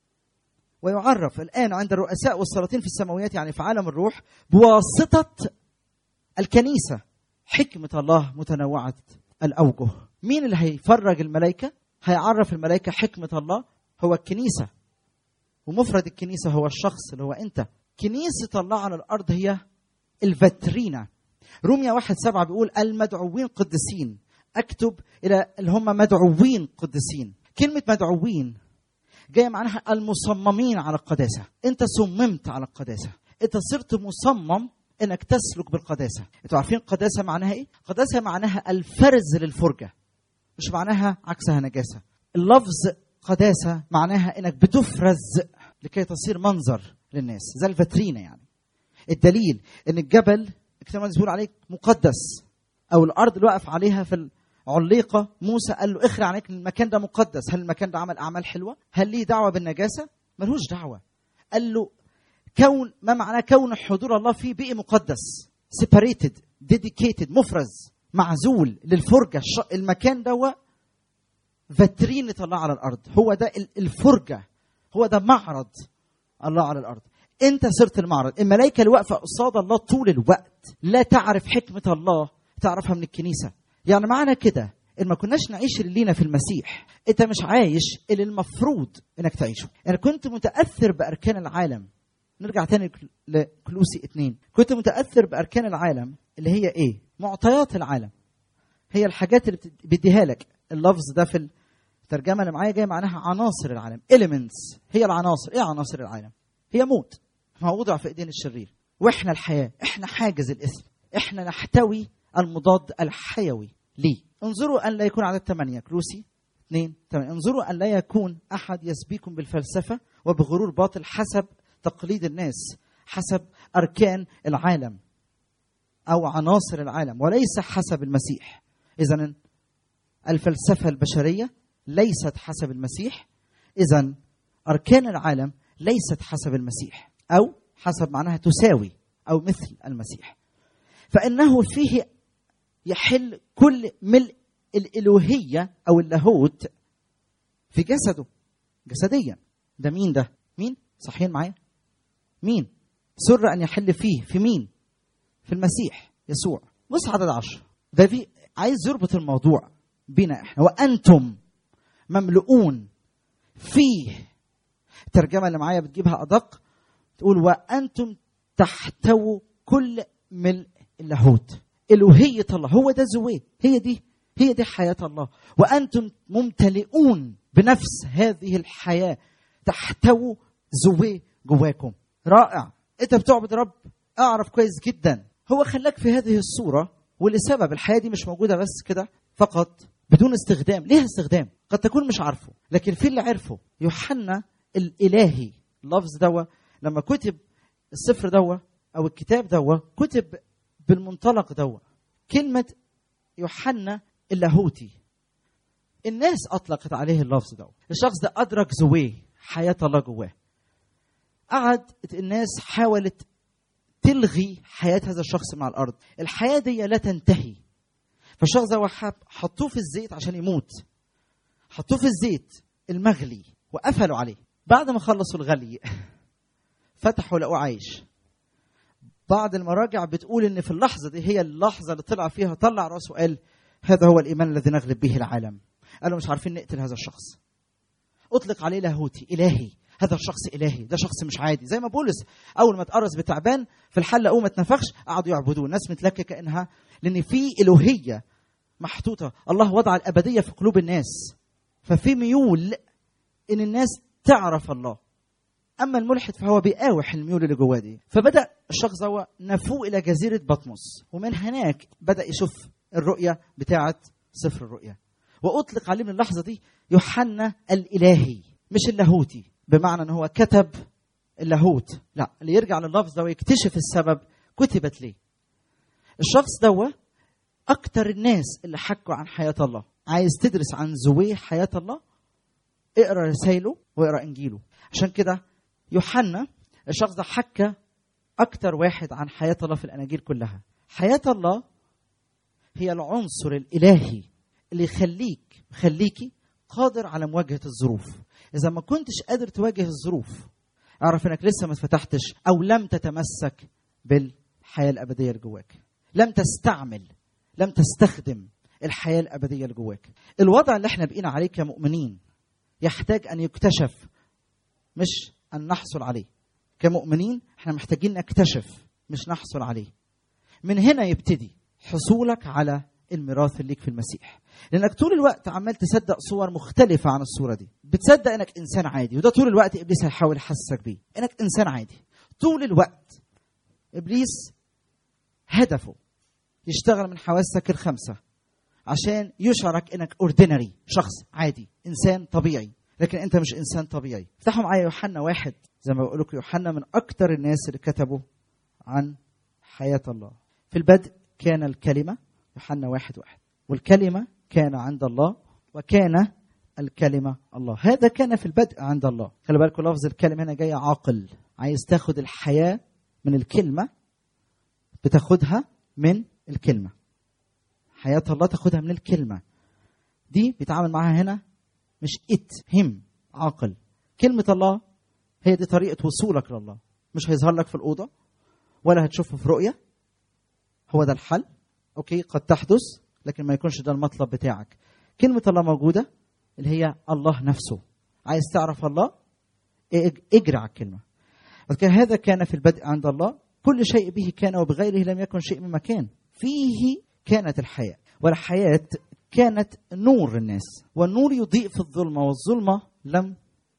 ويعرف الان عند الرؤساء والسلاطين في السماويات يعني في عالم الروح بواسطه الكنيسه حكمه الله متنوعه الاوجه مين اللي هيفرج الملائكه هيعرف الملائكه حكمه الله هو الكنيسه ومفرد الكنيسه هو الشخص اللي هو انت كنيسه الله على الارض هي الفترينه روميا واحد سبعة بيقول المدعوين قدسين اكتب الى اللي هم مدعوين قدسين كلمه مدعوين جايه معناها المصممين على القداسه انت صممت على القداسه انت صرت مصمم انك تسلك بالقداسه انتوا عارفين قداسه معناها ايه قداسه معناها الفرز للفرجه مش معناها عكسها نجاسه اللفظ قداسه معناها انك بتفرز لكي تصير منظر للناس زي الفترينه يعني الدليل ان الجبل الكتاب المقدس بيقول عليه مقدس او الارض اللي وقف عليها في العليقه موسى قال له اخرع عليك المكان ده مقدس هل المكان ده عمل اعمال حلوه هل ليه دعوه بالنجاسه ملوش دعوه قال له كون ما معناه كون حضور الله فيه بقي مقدس separated dedicated مفرز معزول للفرجه الش- المكان ده فترينة الله على الارض هو ده ال- الفرجه هو ده معرض الله على الارض انت صرت المعرض الملائكه اللي واقفه قصاد الله طول الوقت لا تعرف حكمه الله تعرفها من الكنيسه يعني معنى كده ان ما كناش نعيش اللي لينا في المسيح انت مش عايش اللي المفروض انك تعيشه انا كنت متاثر باركان العالم نرجع تاني لكل- لكلوسي اتنين كنت متاثر باركان العالم اللي هي ايه معطيات العالم هي الحاجات اللي بت- بيديها لك اللفظ ده في الترجمه اللي معايا جاي معناها عناصر العالم elements هي العناصر ايه عناصر العالم هي موت موضع في ايدين الشرير واحنا الحياه احنا حاجز الاسم احنا نحتوي المضاد الحيوي ليه انظروا ان لا يكون عدد ثمانية كلوسي اثنين ثمانية انظروا ان لا يكون احد يسبيكم بالفلسفه وبغرور باطل حسب تقليد الناس حسب اركان العالم او عناصر العالم وليس حسب المسيح اذا الفلسفه البشريه ليست حسب المسيح اذا اركان العالم ليست حسب المسيح او حسب معناها تساوي او مثل المسيح فانه فيه يحل كل ملء الالوهيه او اللاهوت في جسده جسديا ده مين ده مين صحيين معايا مين سر ان يحل فيه في مين في المسيح يسوع بص عدد عشر ده في عايز يربط الموضوع بينا احنا وانتم مملؤون فيه الترجمه اللي معايا بتجيبها ادق تقول وانتم تحتووا كل ملء اللاهوت الوهيه الله هو ده زويه هي دي هي دي حياه الله وانتم ممتلئون بنفس هذه الحياه تحتووا زويه جواكم رائع انت بتعبد رب اعرف كويس جدا هو خلاك في هذه الصوره ولسبب الحياه دي مش موجوده بس كده فقط بدون استخدام ليها استخدام قد تكون مش عارفه لكن في اللي عرفه يوحنا الالهي اللفظ دوا لما كتب السفر دوا او الكتاب دوا كتب بالمنطلق دوا كلمه يوحنا اللاهوتي الناس اطلقت عليه اللفظ ده الشخص ده ادرك زويه حياه الله جواه قعدت الناس حاولت تلغي حياه هذا الشخص مع الارض الحياه دي لا تنتهي فالشخص ده وحب حطوه في الزيت عشان يموت حطوه في الزيت المغلي وقفلوا عليه بعد ما خلصوا الغلي فتحوا لقوه عايش بعض المراجع بتقول ان في اللحظه دي هي اللحظه اللي طلع فيها طلع راسه وقال هذا هو الايمان الذي نغلب به العالم قالوا مش عارفين نقتل هذا الشخص اطلق عليه لاهوتي الهي هذا الشخص الهي ده شخص مش عادي زي ما بولس اول ما اتقرص بتعبان في الحله قوم ما اتنفخش قعدوا يعبدوه الناس متلككه انها لان في الوهيه محطوطه الله وضع الابديه في قلوب الناس ففي ميول ان الناس تعرف الله اما الملحد فهو بيقاوح الميول اللي جواه دي فبدا الشخص ده نفوه الى جزيره بطمس ومن هناك بدا يشوف الرؤيه بتاعه سفر الرؤيا واطلق عليه من اللحظه دي يوحنا الالهي مش اللاهوتي بمعنى ان هو كتب اللاهوت لا اللي يرجع لللفظ ده ويكتشف السبب كتبت ليه الشخص ده اكتر الناس اللي حكوا عن حياه الله عايز تدرس عن زويه حياه الله اقرا رسائله واقرا انجيله عشان كده يوحنا الشخص ده حكى اكتر واحد عن حياه الله في الاناجيل كلها حياه الله هي العنصر الالهي اللي يخليك يخليكي قادر على مواجهه الظروف اذا ما كنتش قادر تواجه الظروف اعرف انك لسه ما اتفتحتش او لم تتمسك بالحياه الابديه اللي جواك لم تستعمل لم تستخدم الحياه الابديه اللي جواك الوضع اللي احنا بقينا عليه كمؤمنين يحتاج ان يكتشف مش ان نحصل عليه كمؤمنين احنا محتاجين نكتشف مش نحصل عليه من هنا يبتدي حصولك على الميراث اللي ليك في المسيح لانك طول الوقت عمال تصدق صور مختلفه عن الصوره دي بتصدق انك انسان عادي وده طول الوقت ابليس هيحاول يحسسك بيه انك انسان عادي طول الوقت ابليس هدفه يشتغل من حواسك الخمسه عشان يشعرك انك اوردينري شخص عادي انسان طبيعي لكن انت مش انسان طبيعي افتحوا معايا يوحنا واحد زي ما بقول لكم يوحنا من اكتر الناس اللي كتبوا عن حياه الله في البدء كان الكلمه يوحنا واحد واحد والكلمه كان عند الله وكان الكلمه الله هذا كان في البدء عند الله خلي بالكم لفظ الكلمه هنا جاي عاقل عايز تاخد الحياه من الكلمه بتاخدها من الكلمه حياه الله تاخدها من الكلمه دي بيتعامل معاها هنا مش ات هم عاقل كلمه الله هي دي طريقه وصولك لله مش هيظهر لك في الاوضه ولا هتشوفه في رؤيه هو ده الحل اوكي قد تحدث لكن ما يكونش ده المطلب بتاعك كلمه الله موجوده اللي هي الله نفسه عايز تعرف الله اج- اجري على الكلمه كان هذا كان في البدء عند الله كل شيء به كان وبغيره لم يكن شيء مما كان فيه كانت الحياه والحياه كانت نور الناس والنور يضيء في الظلمه والظلمه لم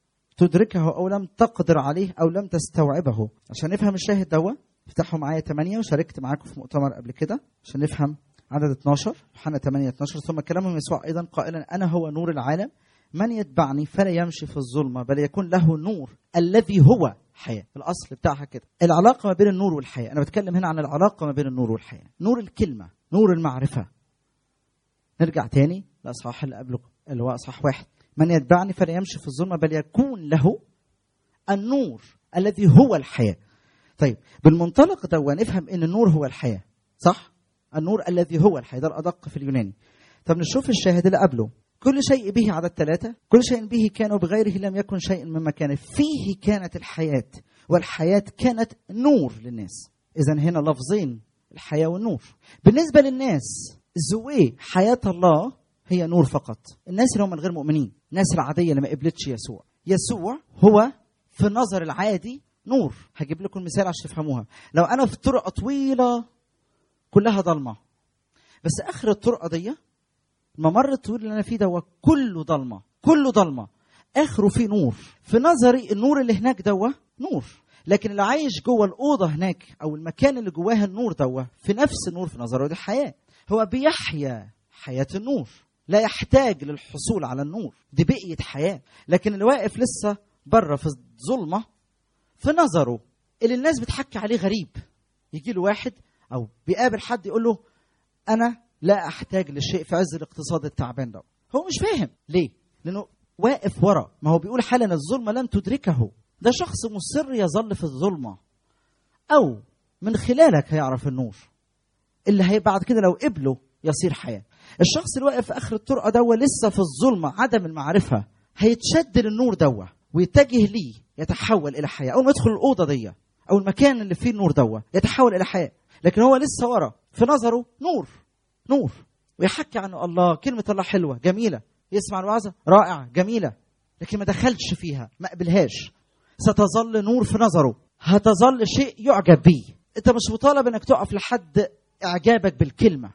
تدركه او لم تقدر عليه او لم تستوعبه عشان نفهم الشاهد دوا افتحوا معايا 8 وشاركت معاكم في مؤتمر قبل كده عشان نفهم عدد 12 يوحنا 8 12 ثم كلامهم يسوع ايضا قائلا انا هو نور العالم من يتبعني فلا يمشي في الظلمه بل يكون له نور الذي هو حياه الاصل بتاعها كده العلاقه ما بين النور والحياه انا بتكلم هنا عن العلاقه ما بين النور والحياه نور الكلمه نور المعرفه نرجع تاني لاصحاح اللي قبله اللي هو اصحاح واحد من يتبعني فلا يمشي في الظلمه بل يكون له النور الذي هو الحياه طيب بالمنطلق ده نفهم ان النور هو الحياه صح النور الذي هو الحياه ده الادق في اليوناني طب نشوف الشاهد اللي قبله كل شيء به عدد ثلاثة كل شيء به كان وبغيره لم يكن شيء مما كان فيه كانت الحياة والحياة كانت نور للناس إذا هنا لفظين الحياة والنور بالنسبة للناس زوي حياة الله هي نور فقط الناس اللي هم الغير مؤمنين الناس العادية اللي ما قبلتش يسوع يسوع هو في النظر العادي نور هجيب لكم مثال عشان تفهموها لو أنا في طرقة طويلة كلها ضلمة بس آخر الطرقة دي الممر الطويل اللي انا فيه ده هو كله ضلمه كله ضلمه اخره فيه نور في نظري النور اللي هناك دوا نور لكن اللي عايش جوه الاوضه هناك او المكان اللي جواها النور دوا في نفس النور في نظره دي حياه هو بيحيا حياه النور لا يحتاج للحصول على النور دي بقيه حياه لكن اللي واقف لسه بره في الظلمه في نظره اللي الناس بتحكي عليه غريب يجي له واحد او بيقابل حد يقول له انا لا احتاج لشيء في عز الاقتصاد التعبان ده هو مش فاهم ليه لانه واقف ورا ما هو بيقول حالا الظلمه لم تدركه ده شخص مصر يظل في الظلمه او من خلالك هيعرف النور اللي هي بعد كده لو قبله يصير حياه الشخص اللي واقف في اخر الطرقه دوا لسه في الظلمه عدم المعرفه هيتشد للنور دوا ويتجه ليه يتحول الى حياه اول ما يدخل الاوضه دي او المكان اللي فيه النور دوا يتحول الى حياه لكن هو لسه ورا في نظره نور نور ويحكي عنه الله كلمة الله حلوة جميلة يسمع الوعظة رائعة جميلة لكن ما دخلش فيها ما قبلهاش ستظل نور في نظره هتظل شيء يعجب بيه انت مش مطالب انك تقف لحد اعجابك بالكلمة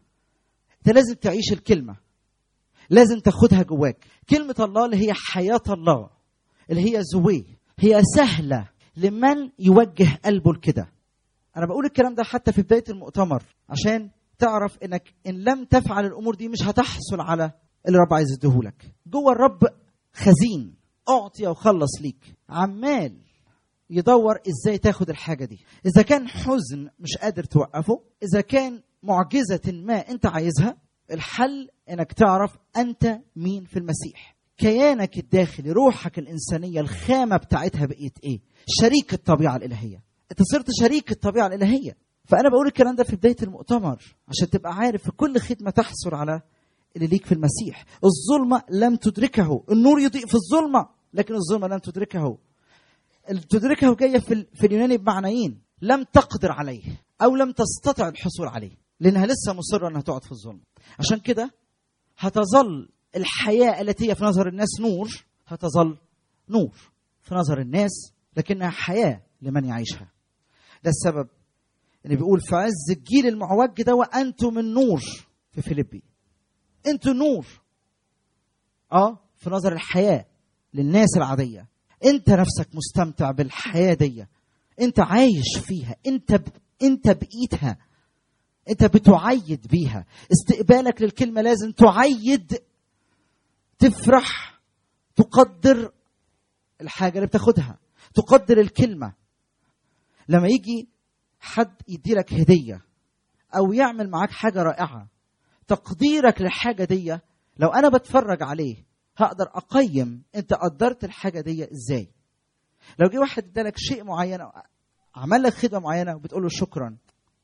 انت لازم تعيش الكلمة لازم تاخدها جواك كلمة الله اللي هي حياة الله اللي هي زوي هي سهله لمن يوجه قلبه لكده انا بقول الكلام ده حتى في بدايه المؤتمر عشان تعرف انك ان لم تفعل الامور دي مش هتحصل على اللي الرب عايز يديهولك جوه الرب خزين اعطي وخلص ليك عمال يدور ازاي تاخد الحاجه دي اذا كان حزن مش قادر توقفه اذا كان معجزه ما انت عايزها الحل انك تعرف انت مين في المسيح كيانك الداخلي روحك الانسانيه الخامه بتاعتها بقيت ايه شريك الطبيعه الالهيه انت صرت شريك الطبيعه الالهيه فانا بقول الكلام ده في بدايه المؤتمر عشان تبقى عارف في كل خدمه تحصل على اللي ليك في المسيح الظلمه لم تدركه النور يضيء في الظلمه لكن الظلمه لم تدركه تدركه جايه في, ال- في اليوناني بمعنيين لم تقدر عليه او لم تستطع الحصول عليه لانها لسه مصره انها تقعد في الظلم عشان كده هتظل الحياه التي هي في نظر الناس نور هتظل نور في نظر الناس لكنها حياه لمن يعيشها ده السبب اللي بيقول في عز الجيل المعوج ده وانتم النور في فيليبي انتوا النور اه في نظر الحياه للناس العاديه انت نفسك مستمتع بالحياه دي انت عايش فيها انت ب... انت بايدها انت بتعيد بيها استقبالك للكلمه لازم تعيد تفرح تقدر الحاجه اللي بتاخدها تقدر الكلمه لما يجي حد يديلك هديه او يعمل معاك حاجه رائعه تقديرك للحاجه دي لو انا بتفرج عليه هقدر اقيم انت قدرت الحاجه دي ازاي لو جه واحد ادالك شيء معين أو عمل لك خدمه معينه وبتقول له شكرا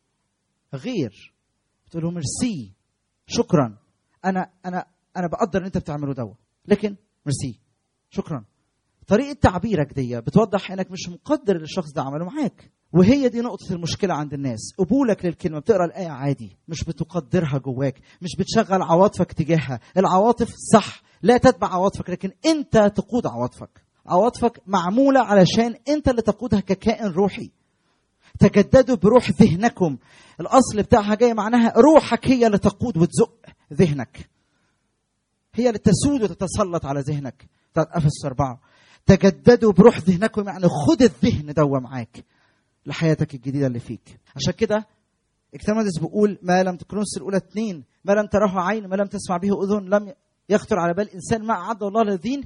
غير بتقول له ميرسي شكرا انا انا انا بقدر اللي انت بتعمله دوا لكن ميرسي شكرا طريقه تعبيرك دي بتوضح انك مش مقدر اللي الشخص ده عمله معاك وهي دي نقطة المشكلة عند الناس قبولك للكلمة بتقرأ الآية عادي مش بتقدرها جواك مش بتشغل عواطفك تجاهها العواطف صح لا تتبع عواطفك لكن أنت تقود عواطفك عواطفك معمولة علشان أنت اللي تقودها ككائن روحي تجددوا بروح ذهنكم الأصل بتاعها جاي معناها روحك هي اللي تقود وتزق ذهنك هي اللي تسود وتتسلط على ذهنك بتاعت افس أربعة تجددوا بروح ذهنكم يعني خد الذهن دوا معاك لحياتك الجديدة اللي فيك عشان كده الكتاب المقدس بيقول ما لم تكرنس الأولى اثنين ما لم تره عين ما لم تسمع به أذن لم يخطر على بال إنسان ما أعد الله الذين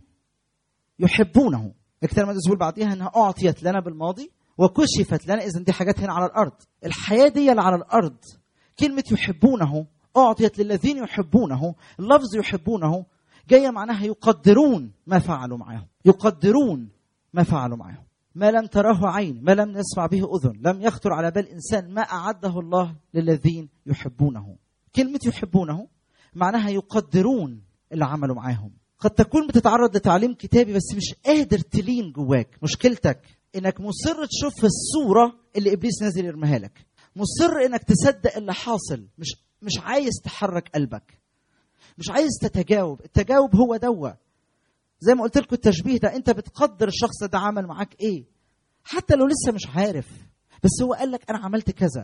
يحبونه الكتاب المقدس بيقول بعديها أنها أعطيت لنا بالماضي وكشفت لنا إذا دي حاجات هنا على الأرض الحياة دي اللي على الأرض كلمة يحبونه أعطيت للذين يحبونه اللفظ يحبونه جاية معناها يقدرون ما فعلوا معهم يقدرون ما فعلوا معهم ما لم تراه عين ما لم يسمع به أذن لم يخطر على بال إنسان ما أعده الله للذين يحبونه كلمة يحبونه معناها يقدرون اللي عملوا معاهم قد تكون بتتعرض لتعليم كتابي بس مش قادر تلين جواك مشكلتك انك مصر تشوف الصورة اللي ابليس نازل يرميها لك مصر انك تصدق اللي حاصل مش مش عايز تحرك قلبك مش عايز تتجاوب التجاوب هو دوا زي ما قلت لكم التشبيه ده انت بتقدر الشخص ده عمل معاك ايه حتى لو لسه مش عارف بس هو قال لك انا عملت كذا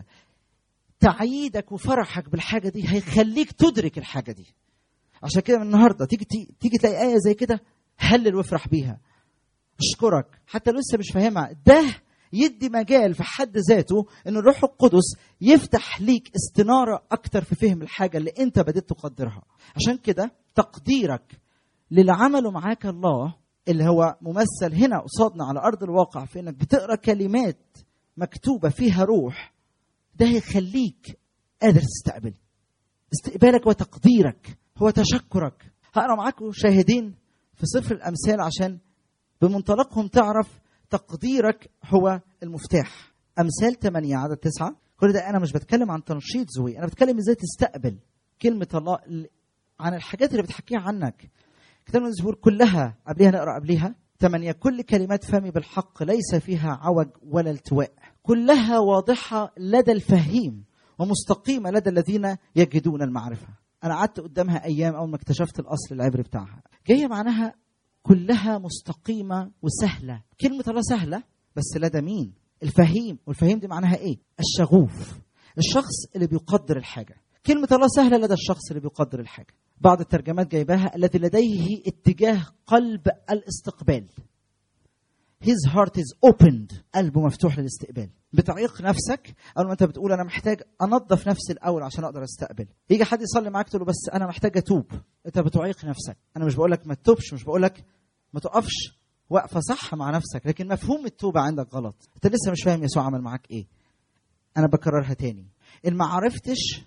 تعييدك وفرحك بالحاجه دي هيخليك تدرك الحاجه دي عشان كده من النهارده تيجي تيجي تلاقي ايه زي كده هلل وافرح بيها اشكرك حتى لو لسه مش فاهمها ده يدي مجال في حد ذاته ان الروح القدس يفتح ليك استناره اكتر في فهم الحاجه اللي انت بديت تقدرها عشان كده تقديرك للي عمله معاك الله اللي هو ممثل هنا قصادنا على ارض الواقع في انك بتقرا كلمات مكتوبه فيها روح ده هيخليك قادر تستقبل استقبالك وتقديرك هو تشكرك هقرا معاكم شاهدين في سفر الامثال عشان بمنطلقهم تعرف تقديرك هو المفتاح امثال 8 عدد 9 كل ده انا مش بتكلم عن تنشيط زوي انا بتكلم ازاي تستقبل كلمه الله عن الحاجات اللي بتحكيها عنك كتاب المقدس بيقول كلها قبلها نقرا قبلها ثمانية كل كلمات فمي بالحق ليس فيها عوج ولا التواء كلها واضحة لدى الفهيم ومستقيمة لدى الذين يجدون المعرفة أنا قعدت قدامها أيام أول ما اكتشفت الأصل العبري بتاعها جاية معناها كلها مستقيمة وسهلة كلمة الله سهلة بس لدى مين الفهيم والفهيم دي معناها إيه الشغوف الشخص اللي بيقدر الحاجة كلمة الله سهلة لدى الشخص اللي بيقدر الحاجة بعض الترجمات جايباها الذي لديه اتجاه قلب الاستقبال his heart is opened قلبه مفتوح للاستقبال بتعيق نفسك اول ما انت بتقول انا محتاج انظف نفسي الاول عشان اقدر استقبل يجي حد يصلي معاك تقول له بس انا محتاج اتوب انت بتعيق نفسك انا مش بقول لك ما تتوبش مش بقول لك ما تقفش واقفه صح مع نفسك لكن مفهوم التوبه عندك غلط انت لسه مش فاهم يسوع عمل معاك ايه انا بكررها تاني ان ما عرفتش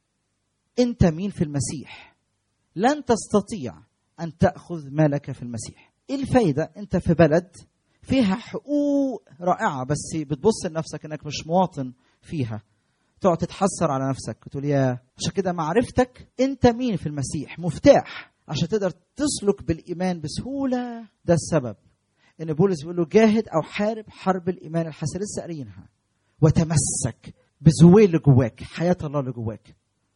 انت مين في المسيح لن تستطيع ان تاخذ مالك في المسيح ايه الفايده انت في بلد فيها حقوق رائعه بس بتبص لنفسك انك مش مواطن فيها تقعد تتحسر على نفسك وتقول يا عشان كده معرفتك انت مين في المسيح مفتاح عشان تقدر تسلك بالايمان بسهوله ده السبب ان بولس بيقول له جاهد او حارب حرب الايمان الحسن لسه قارينها وتمسك بزويل اللي جواك حياه الله اللي جواك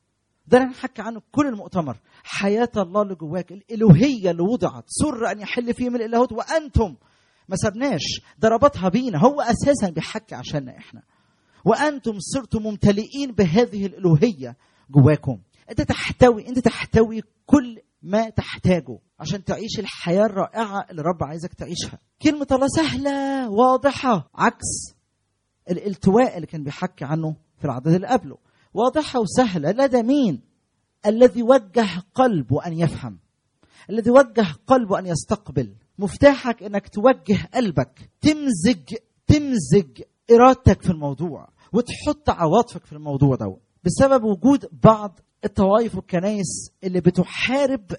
ده اللي هنحكي عنه كل المؤتمر حياة الله اللي جواك الإلوهية اللي وضعت سر أن يحل فيهم الإلهوت وأنتم ما سبناش ده ربطها بينا هو أساسا بيحكي عشاننا إحنا وأنتم صرتم ممتلئين بهذه الإلوهية جواكم أنت تحتوي أنت تحتوي كل ما تحتاجه عشان تعيش الحياة الرائعة اللي رب عايزك تعيشها كلمة الله سهلة واضحة عكس الالتواء اللي كان بيحكي عنه في العدد اللي قبله واضحة وسهلة لدى مين الذي وجه قلبه أن يفهم الذي وجه قلبه أن يستقبل مفتاحك أنك توجه قلبك تمزج تمزج إرادتك في الموضوع وتحط عواطفك في الموضوع ده بسبب وجود بعض الطوائف والكنائس اللي بتحارب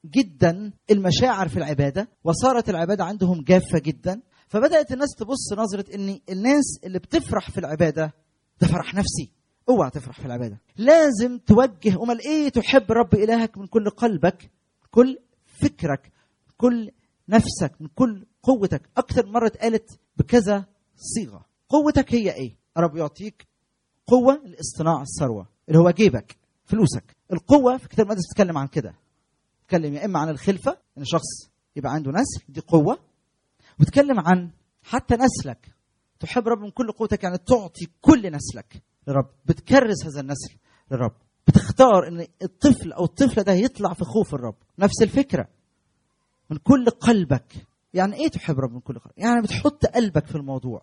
جدا المشاعر في العبادة وصارت العبادة عندهم جافة جدا فبدأت الناس تبص نظرة أن الناس اللي بتفرح في العبادة ده فرح نفسي اوعى تفرح في العباده لازم توجه امال ايه تحب رب الهك من كل قلبك كل فكرك كل نفسك من كل قوتك اكثر مره اتقالت بكذا صيغه قوتك هي ايه رب يعطيك قوه لاصطناع الثروه اللي هو جيبك فلوسك القوه في كتاب المقدس بتتكلم عن كده بتتكلم يا اما عن الخلفه ان شخص يبقى عنده نسل دي قوه وتتكلم عن حتى نسلك تحب رب من كل قوتك يعني تعطي كل نسلك لرب بتكرس هذا النسل للرب بتختار ان الطفل او الطفله ده يطلع في خوف الرب نفس الفكره من كل قلبك يعني ايه تحب رب من كل قلبك يعني بتحط قلبك في الموضوع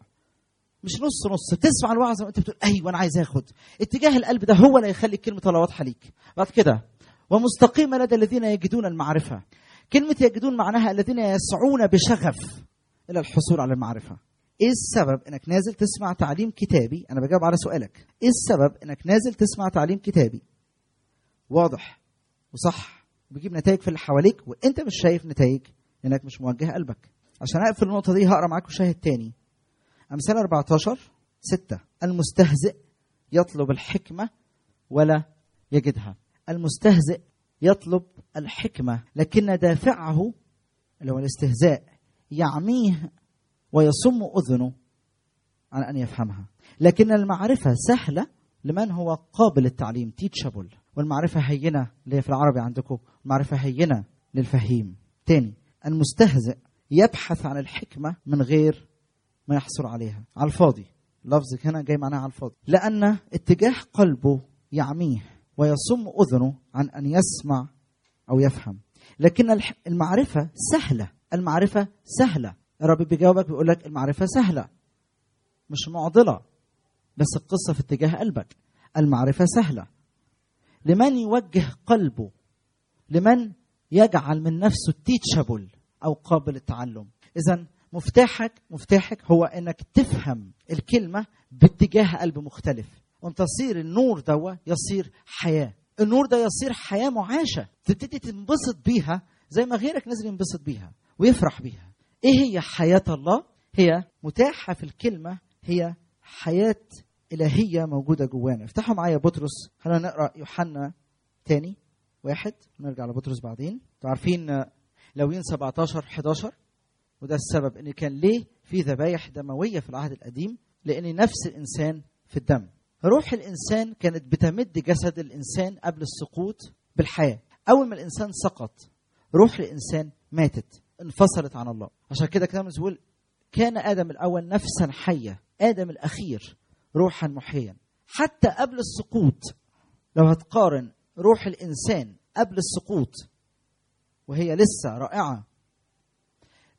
مش نص نص تسمع الوعظه وانت بتقول ايوه انا عايز اخد اتجاه القلب ده هو اللي هيخلي كلمه الله واضحه ليك بعد كده ومستقيمه لدى الذين يجدون المعرفه كلمه يجدون معناها الذين يسعون بشغف الى الحصول على المعرفه ايه السبب انك نازل تسمع تعليم كتابي انا بجاوب على سؤالك ايه السبب انك نازل تسمع تعليم كتابي واضح وصح بيجيب نتائج في اللي حواليك وانت مش شايف نتائج لانك مش موجه قلبك عشان اقفل النقطه دي هقرا معاكم شاهد تاني امثال 14 6 المستهزئ يطلب الحكمه ولا يجدها المستهزئ يطلب الحكمه لكن دافعه اللي هو الاستهزاء يعميه ويصم اذنه عن ان يفهمها لكن المعرفه سهله لمن هو قابل التعليم تيتشابل والمعرفه هينه اللي هي في العربي عندكم المعرفه هينه للفهيم تاني المستهزئ يبحث عن الحكمه من غير ما يحصل عليها على الفاضي لفظ هنا جاي معناها على الفاضي لان اتجاه قلبه يعميه ويصم اذنه عن ان يسمع او يفهم لكن المعرفه سهله المعرفه سهله الرب بيجاوبك بيقول لك المعرفة سهلة مش معضلة بس القصة في اتجاه قلبك المعرفة سهلة لمن يوجه قلبه لمن يجعل من نفسه تيتشابل أو قابل التعلم إذا مفتاحك مفتاحك هو انك تفهم الكلمه باتجاه قلب مختلف وانت تصير النور دوا يصير حياه النور ده يصير حياه معاشه تبتدي تنبسط بيها زي ما غيرك نازل ينبسط بيها ويفرح بيها ايه هي حياه الله هي متاحه في الكلمه هي حياه الهيه موجوده جوانا افتحوا معايا بطرس خلينا نقرا يوحنا تاني واحد نرجع لبطرس بعدين انتوا عارفين لوين 17 11 وده السبب ان كان ليه في ذبايح دمويه في العهد القديم لان نفس الانسان في الدم روح الانسان كانت بتمد جسد الانسان قبل السقوط بالحياه اول ما الانسان سقط روح الانسان ماتت انفصلت عن الله عشان كده كتاب بيقول كان ادم الاول نفسا حيه ادم الاخير روحا محيا حتى قبل السقوط لو هتقارن روح الانسان قبل السقوط وهي لسه رائعه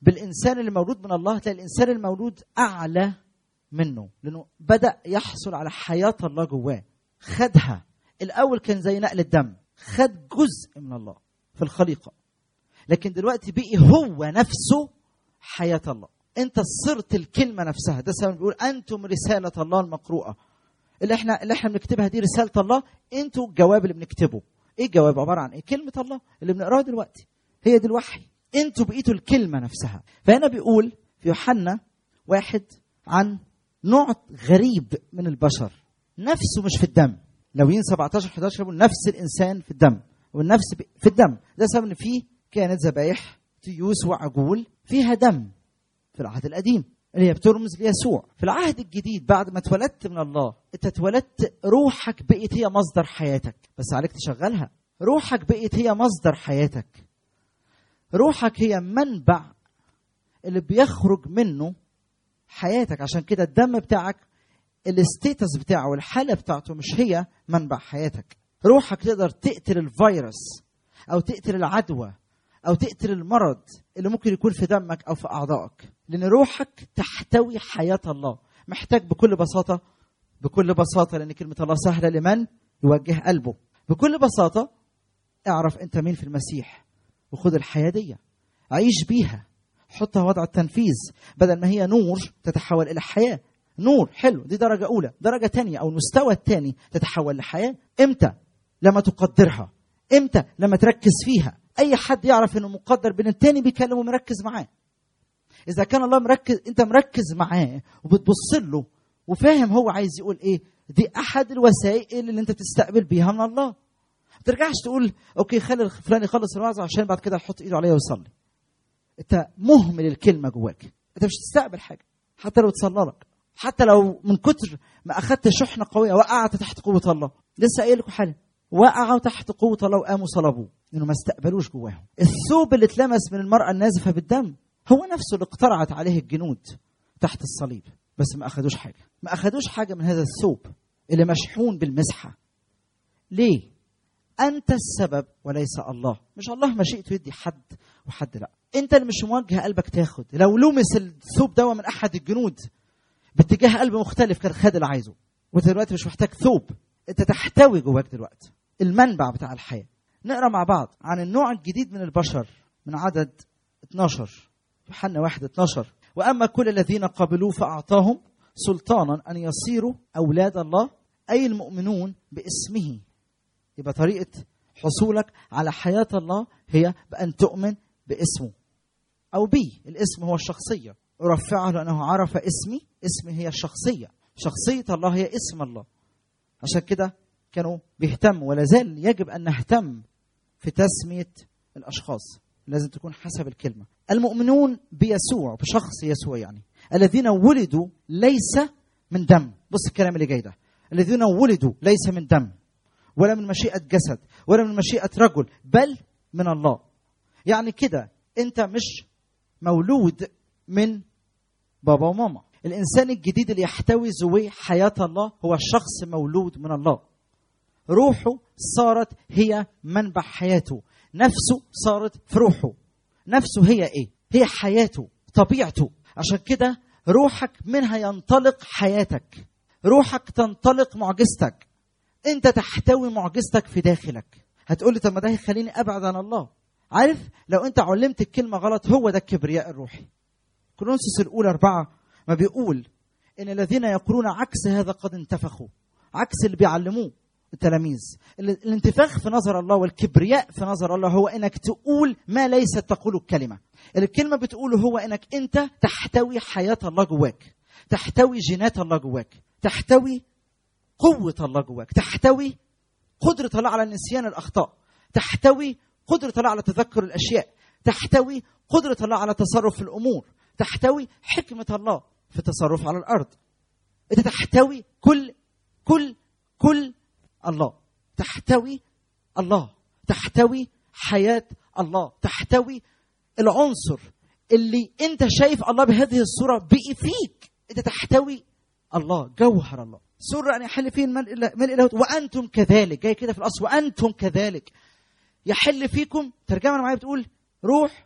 بالانسان اللي مولود من الله تلاقي الانسان المولود اعلى منه لانه بدا يحصل على حياه الله جواه خدها الاول كان زي نقل الدم خد جزء من الله في الخليقه لكن دلوقتي بقي هو نفسه حياه الله انت صرت الكلمه نفسها ده سبب بيقول انتم رساله الله المقروءه اللي احنا اللي احنا بنكتبها دي رساله الله انتوا الجواب اللي بنكتبه ايه الجواب عباره عن ايه كلمه الله اللي بنقراها دلوقتي هي دي الوحي انتوا بقيتوا الكلمه نفسها فهنا بيقول في يوحنا واحد عن نوع غريب من البشر نفسه مش في الدم لوين 17 11 بيقول نفس الانسان في الدم والنفس ب- في الدم ده سبب ان في كانت ذبايح تيوس وعجول فيها دم في العهد القديم اللي هي بترمز ليسوع في العهد الجديد بعد ما اتولدت من الله انت اتولدت روحك بقت هي مصدر حياتك بس عليك تشغلها روحك بقت هي مصدر حياتك روحك هي منبع اللي بيخرج منه حياتك عشان كده الدم بتاعك الاستيتس بتاعه والحالة بتاعته مش هي منبع حياتك روحك تقدر تقتل الفيروس او تقتل العدوى او تقتل المرض اللي ممكن يكون في دمك او في اعضائك لان روحك تحتوي حياه الله محتاج بكل بساطه بكل بساطه لان كلمه الله سهله لمن يوجه قلبه بكل بساطه اعرف انت مين في المسيح وخد الحياه دي عيش بيها حطها وضع التنفيذ بدل ما هي نور تتحول الى حياه نور حلو دي درجه اولى درجه تانية او المستوى الثاني تتحول لحياه امتى لما تقدرها امتى لما تركز فيها اي حد يعرف انه مقدر بين التاني بيكلمه مركز معاه اذا كان الله مركز انت مركز معاه وبتبص له وفاهم هو عايز يقول ايه دي احد الوسائل اللي انت بتستقبل بيها من الله ما ترجعش تقول اوكي خلي فلان يخلص الوعظ عشان بعد كده يحط ايده عليا ويصلي انت مهمل الكلمه جواك انت مش تستقبل حاجه حتى لو تصلى لك حتى لو من كتر ما اخذت شحنه قويه وقعت تحت قوه الله لسه قايل لكم حالا وقعوا تحت قوه الله وقاموا صلبوه انه ما استقبلوش جواهم الثوب اللي اتلمس من المراه النازفه بالدم هو نفسه اللي اقترعت عليه الجنود تحت الصليب بس ما اخذوش حاجه ما اخذوش حاجه من هذا الثوب اللي مشحون بالمسحه ليه انت السبب وليس الله مش الله مشيئته يدي حد وحد لا انت اللي مش موجه قلبك تاخد لو لمس الثوب ده من احد الجنود باتجاه قلب مختلف كان خد اللي عايزه وانت دلوقتي مش محتاج ثوب انت تحتوي جواك دلوقتي المنبع بتاع الحياه نقرا مع بعض عن النوع الجديد من البشر من عدد 12 يوحنا 1 12 واما كل الذين قبلوه فاعطاهم سلطانا ان يصيروا اولاد الله اي المؤمنون باسمه يبقى طريقه حصولك على حياه الله هي بان تؤمن باسمه او بي الاسم هو الشخصيه ارفعه لانه عرف اسمي اسمي هي الشخصيه شخصيه الله هي اسم الله عشان كده كانوا بيهتموا ولا زال يجب ان نهتم في تسميه الاشخاص لازم تكون حسب الكلمه المؤمنون بيسوع بشخص يسوع يعني الذين ولدوا ليس من دم بص الكلام اللي جاي ده الذين ولدوا ليس من دم ولا من مشيئه جسد ولا من مشيئه رجل بل من الله يعني كده انت مش مولود من بابا وماما الانسان الجديد اللي يحتوي زوي حياه الله هو شخص مولود من الله روحه صارت هي منبع حياته نفسه صارت في روحه نفسه هي ايه هي حياته طبيعته عشان كده روحك منها ينطلق حياتك روحك تنطلق معجزتك انت تحتوي معجزتك في داخلك هتقولي طب ما ده هيخليني ابعد عن الله عارف لو انت علمت الكلمه غلط هو ده الكبرياء الروحي كورنثوس الاولى اربعه ما بيقول ان الذين يقولون عكس هذا قد انتفخوا عكس اللي بيعلموه التلاميذ ال- الانتفاخ في نظر الله والكبرياء في نظر الله هو انك تقول ما ليست تقوله الكلمه الكلمه بتقوله هو انك انت تحتوي حياه الله جواك تحتوي جينات الله جواك تحتوي قوه الله جواك تحتوي قدره الله على نسيان الاخطاء تحتوي قدره الله على تذكر الاشياء تحتوي قدره الله على تصرف في الامور تحتوي حكمه الله في التصرف على الارض انت تحتوي كل كل كل الله تحتوي الله تحتوي حياه الله تحتوي العنصر اللي انت شايف الله بهذه الصوره بقي فيك انت تحتوي الله جوهر الله سر ان يحل فيه الملء ملء له وانتم كذلك جاي كده في الاصل وانتم كذلك يحل فيكم ترجمه معايا بتقول روح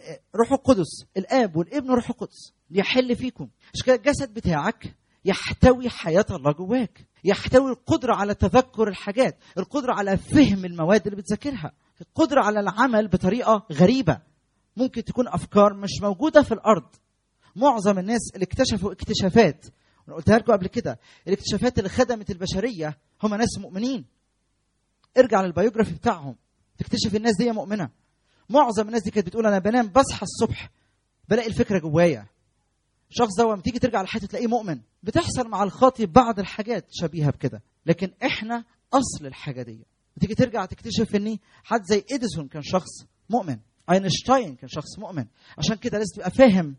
روح القدس الاب والابن والروح القدس يحل فيكم عشان كده الجسد بتاعك يحتوي حياه الله جواك يحتوي القدره على تذكر الحاجات القدره على فهم المواد اللي بتذاكرها القدره على العمل بطريقه غريبه ممكن تكون افكار مش موجوده في الارض معظم الناس اللي اكتشفوا اكتشافات وانا قلتها لكم قبل كده الاكتشافات اللي خدمت البشريه هم ناس مؤمنين ارجع للبيوجرافي بتاعهم تكتشف الناس دي مؤمنه معظم الناس دي كانت بتقول انا بنام بصحى الصبح بلاقي الفكره جوايا شخص ده لما تيجي ترجع لحياته تلاقيه مؤمن بتحصل مع الخاطي بعض الحاجات شبيهه بكده لكن احنا اصل الحاجه دي وتيجي ترجع تكتشف ان حد زي اديسون كان شخص مؤمن اينشتاين كان شخص مؤمن عشان كده لازم تبقى فاهم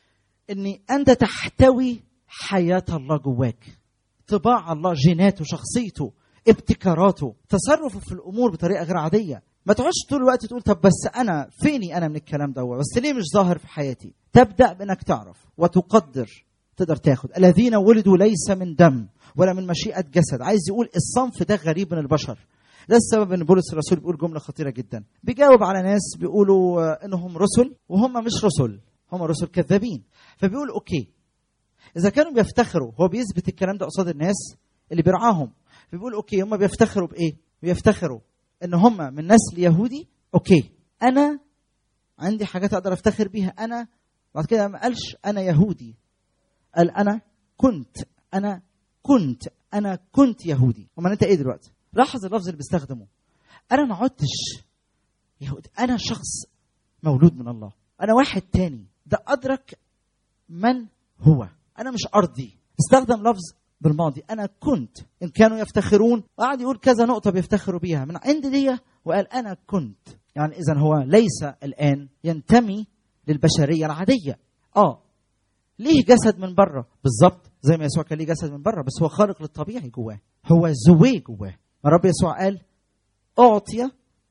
ان انت تحتوي حياه الله جواك طباع الله جيناته شخصيته ابتكاراته تصرفه في الامور بطريقه غير عاديه ما تقعدش طول الوقت تقول طب بس انا فيني انا من الكلام ده بس ليه مش ظاهر في حياتي تبدا بانك تعرف وتقدر تقدر تاخد الذين ولدوا ليس من دم ولا من مشيئه جسد عايز يقول الصنف ده غريب من البشر ده السبب ان بولس الرسول بيقول جمله خطيره جدا بيجاوب على ناس بيقولوا آه، انهم رسل وهم مش رسل هم رسل كذابين فبيقول اوكي اذا كانوا بيفتخروا هو بيثبت الكلام ده قصاد الناس اللي بيرعاهم فبيقول اوكي هم بيفتخروا بايه بيفتخروا ان هم من نسل يهودي اوكي انا عندي حاجات اقدر افتخر بيها انا بعد كده ما قالش انا يهودي قال انا كنت انا كنت انا كنت يهودي امال انت ايه دلوقتي لاحظ اللفظ اللي بيستخدمه انا ما عدتش يهودي انا شخص مولود من الله انا واحد تاني ده ادرك من هو انا مش ارضي استخدم لفظ بالماضي انا كنت ان كانوا يفتخرون وقعد يقول كذا نقطه بيفتخروا بيها من عند دي وقال انا كنت يعني اذا هو ليس الان ينتمي للبشريه العاديه اه ليه جسد من بره بالظبط زي ما يسوع كان ليه جسد من بره بس هو خارق للطبيعي جواه هو زوي جواه ما رب يسوع قال اعطي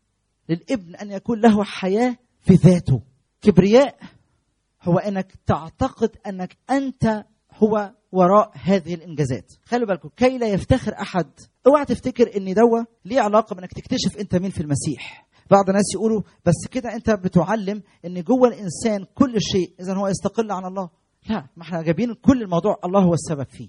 للابن ان يكون له حياه في ذاته كبرياء هو انك تعتقد انك انت هو وراء هذه الانجازات خلوا بالكم كي لا يفتخر احد اوعى تفتكر ان دوا ليه علاقه بانك تكتشف انت مين في المسيح بعض الناس يقولوا بس كده انت بتعلم ان جوه الانسان كل شيء اذا هو يستقل عن الله لا ما احنا جايبين كل الموضوع الله هو السبب فيه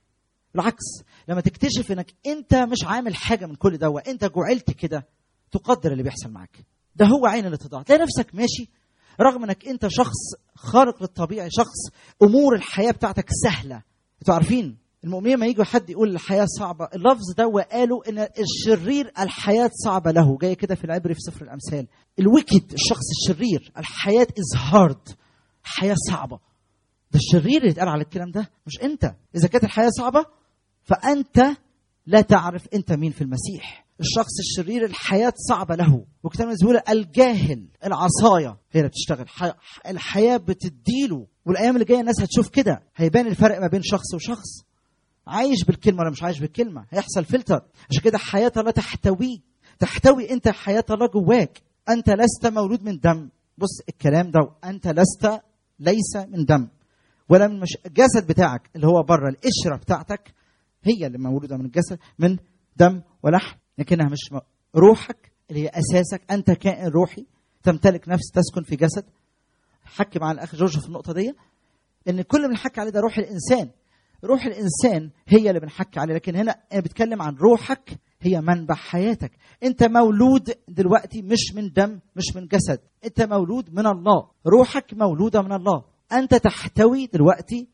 بالعكس لما تكتشف انك انت مش عامل حاجه من كل دوا انت جعلت كده تقدر اللي بيحصل معاك ده هو عين الاتضاع تلاقي نفسك ماشي رغم انك انت شخص خارق للطبيعي شخص امور الحياه بتاعتك سهله انتوا عارفين المؤمنين ما يجوا حد يقول الحياه صعبه اللفظ ده وقالوا ان الشرير الحياه صعبه له جاي كده في العبري في سفر الامثال الويكد الشخص الشرير الحياه از هارد حياه صعبه ده الشرير اللي اتقال على الكلام ده مش انت اذا كانت الحياه صعبه فانت لا تعرف انت مين في المسيح الشخص الشرير الحياة صعبة له وكتاب بيقول الجاهل العصاية هي اللي بتشتغل ح- الحياة بتديله والأيام اللي جاية الناس هتشوف كده هيبان الفرق ما بين شخص وشخص عايش بالكلمة ولا مش عايش بالكلمة هيحصل فلتر عشان كده حياة الله تحتويه تحتوي أنت حياة الله جواك أنت لست مولود من دم بص الكلام ده أنت لست ليس من دم ولا من مش الجسد بتاعك اللي هو بره القشرة بتاعتك هي اللي مولودة من الجسد من دم ولحم لكنها مش م... روحك اللي هي اساسك انت كائن روحي تمتلك نفس تسكن في جسد حكي مع الاخ جورج في النقطه دي ان كل اللي بنحكي عليه ده روح الانسان روح الانسان هي اللي بنحكي عليه لكن هنا انا بتكلم عن روحك هي منبع حياتك انت مولود دلوقتي مش من دم مش من جسد انت مولود من الله روحك مولوده من الله انت تحتوي دلوقتي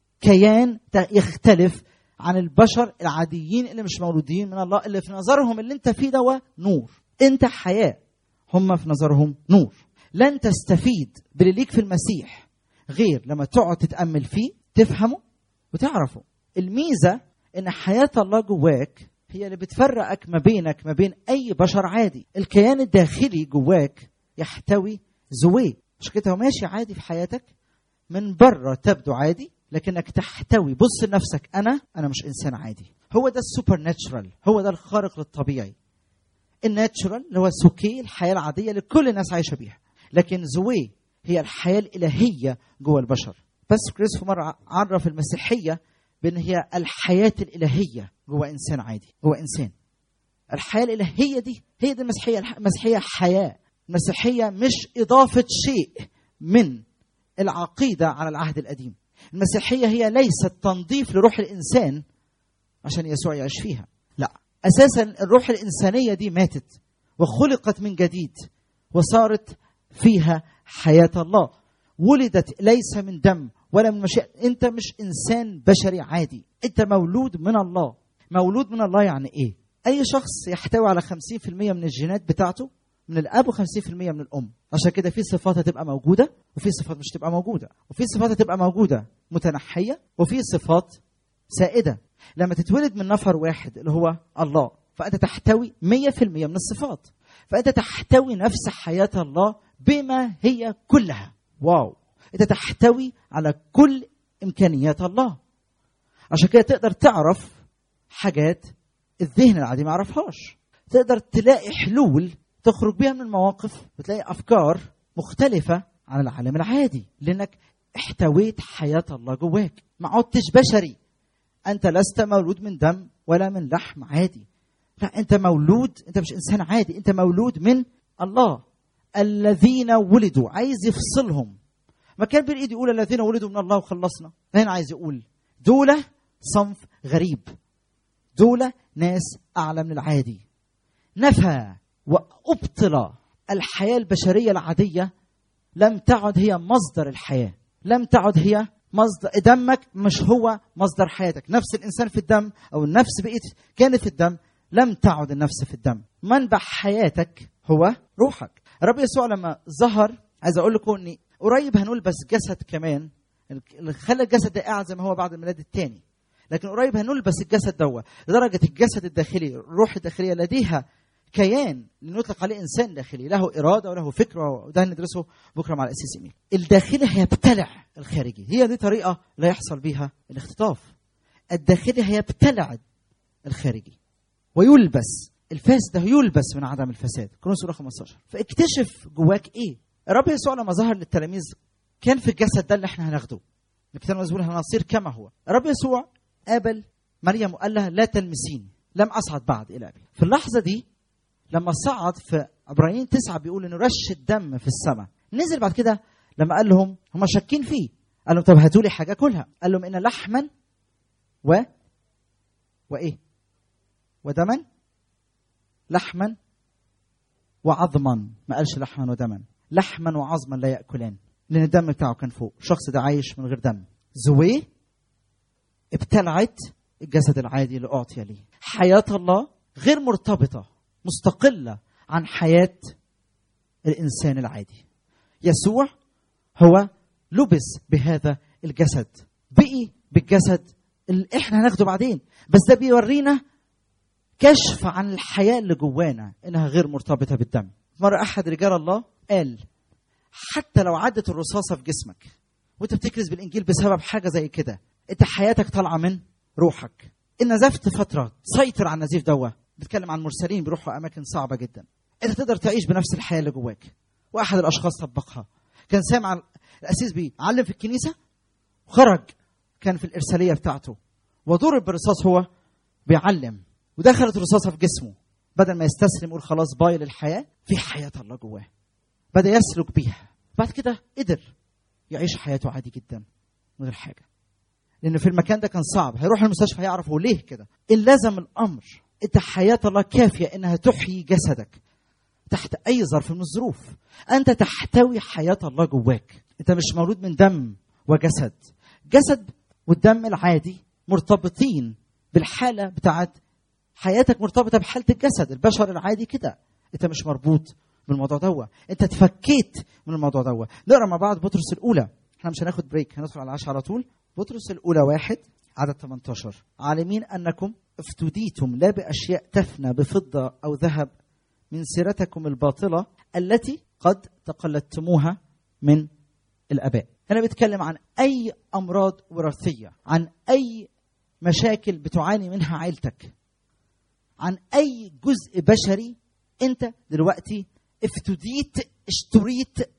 كيان ت- يختلف عن البشر العاديين اللي مش مولودين من الله اللي في نظرهم اللي انت فيه ده نور انت حياه هم في نظرهم نور لن تستفيد باللي ليك في المسيح غير لما تقعد تتامل فيه تفهمه وتعرفه الميزه ان حياه الله جواك هي اللي بتفرقك ما بينك ما بين اي بشر عادي الكيان الداخلي جواك يحتوي زوي مش كده هو ماشي عادي في حياتك من بره تبدو عادي لكنك تحتوي بص لنفسك انا انا مش انسان عادي هو ده السوبر ناتشرال هو ده الخارق للطبيعي الناتشرال اللي هو سوكي الحياه العاديه اللي كل الناس عايشه بيها لكن زوي هي الحياه الالهيه جوه البشر بس كريس في مره عرف المسيحيه بان هي الحياه الالهيه جوه انسان عادي جوه انسان الحياه الالهيه دي هي دي المسيحيه المسيحيه حياه المسيحيه مش اضافه شيء من العقيده على العهد القديم المسيحيه هي ليست تنظيف لروح الانسان عشان يسوع يعيش فيها لا اساسا الروح الانسانيه دي ماتت وخلقت من جديد وصارت فيها حياه الله ولدت ليس من دم ولا من مشيئة انت مش انسان بشري عادي انت مولود من الله مولود من الله يعني ايه اي شخص يحتوي على 50% من الجينات بتاعته من الاب و50% من الام عشان كده في صفات هتبقى موجوده وفي صفات مش تبقى موجوده وفي صفات هتبقى موجوده متنحيه وفي صفات سائده لما تتولد من نفر واحد اللي هو الله فانت تحتوي 100% من الصفات فانت تحتوي نفس حياه الله بما هي كلها واو انت تحتوي على كل امكانيات الله عشان كده تقدر تعرف حاجات الذهن العادي ما يعرفهاش تقدر تلاقي حلول تخرج بيها من المواقف وتلاقي افكار مختلفه عن العالم العادي لانك احتويت حياه الله جواك ما عدتش بشري انت لست مولود من دم ولا من لحم عادي لا انت مولود انت مش انسان عادي انت مولود من الله الذين ولدوا عايز يفصلهم ما كان بالايد يقول الذين ولدوا من الله وخلصنا هنا عايز يقول دولة صنف غريب دولة ناس أعلى من العادي نفى وأبطل الحياة البشرية العادية لم تعد هي مصدر الحياة لم تعد هي مصدر دمك مش هو مصدر حياتك نفس الإنسان في الدم أو النفس بقيت كانت في الدم لم تعد النفس في الدم منبع حياتك هو روحك الرب يسوع لما ظهر عايز اقول لكم ان قريب هنلبس جسد كمان اللي خلى الجسد ده قاعد زي ما هو بعد الميلاد الثاني لكن قريب هنلبس الجسد دوا لدرجه الجسد الداخلي الروح الداخليه لديها كيان نطلق عليه انسان داخلي له اراده وله فكر وده هندرسه بكره مع الاسيس ايميل الداخلي هيبتلع الخارجي هي دي طريقه لا يحصل بيها الاختطاف الداخلي هيبتلع الخارجي ويلبس الفاسد ده يلبس من عدم الفساد كورنثوس سوره 15 فاكتشف جواك ايه الرب يسوع لما ظهر للتلاميذ كان في الجسد ده اللي احنا هناخده الكتاب المزمور هنصير كما هو الرب يسوع قابل مريم وقال لها لا تلمسيني لم اصعد بعد الى ابي في اللحظه دي لما صعد في عبرانيين تسعة بيقول انه رش الدم في السماء نزل بعد كده لما قال لهم هم شاكين فيه قال لهم طب هاتوا لي حاجه كلها قال لهم ان لحما و وايه ودما لحما وعظما ما قالش لحما ودما لحما وعظما لا ياكلان لان الدم بتاعه كان فوق الشخص ده عايش من غير دم زويه ابتلعت الجسد العادي اللي اعطي ليه حياه الله غير مرتبطه مستقله عن حياه الانسان العادي يسوع هو لبس بهذا الجسد بقي بالجسد اللي احنا هناخده بعدين بس ده بيورينا كشف عن الحياه اللي جوانا انها غير مرتبطه بالدم مره احد رجال الله قال حتى لو عدت الرصاصه في جسمك وانت بتكرز بالانجيل بسبب حاجه زي كده انت حياتك طالعه من روحك ان نزفت فتره سيطر على النزيف دوا بتكلم عن مرسلين بيروحوا اماكن صعبه جدا انت تقدر تعيش بنفس الحياه اللي جواك واحد الاشخاص طبقها كان سامع الاسيس بيعلم في الكنيسه وخرج كان في الارساليه بتاعته وضرب بالرصاص هو بيعلم ودخلت الرصاصه في جسمه بدل ما يستسلم يقول خلاص باي للحياه في حياه الله جواه بدا يسلك بيها بعد كده قدر يعيش حياته عادي جدا من غير حاجه لان في المكان ده كان صعب هيروح المستشفى هيعرف هو ليه كده ان لزم الامر انت حياه الله كافيه انها تحيي جسدك تحت اي ظرف من الظروف انت تحتوي حياه الله جواك انت مش مولود من دم وجسد جسد والدم العادي مرتبطين بالحاله بتاعت حياتك مرتبطه بحاله الجسد البشر العادي كده انت مش مربوط بالموضوع دوا انت اتفكيت من الموضوع دوا نقرا مع بعض بطرس الاولى احنا مش هناخد بريك هندخل على العشاء على طول بطرس الاولى واحد عدد 18 عالمين انكم افتديتم لا باشياء تفنى بفضه او ذهب من سيرتكم الباطله التي قد تقلدتموها من الاباء هنا بيتكلم عن اي امراض وراثيه عن اي مشاكل بتعاني منها عيلتك عن اي جزء بشري انت دلوقتي افتديت اشتريت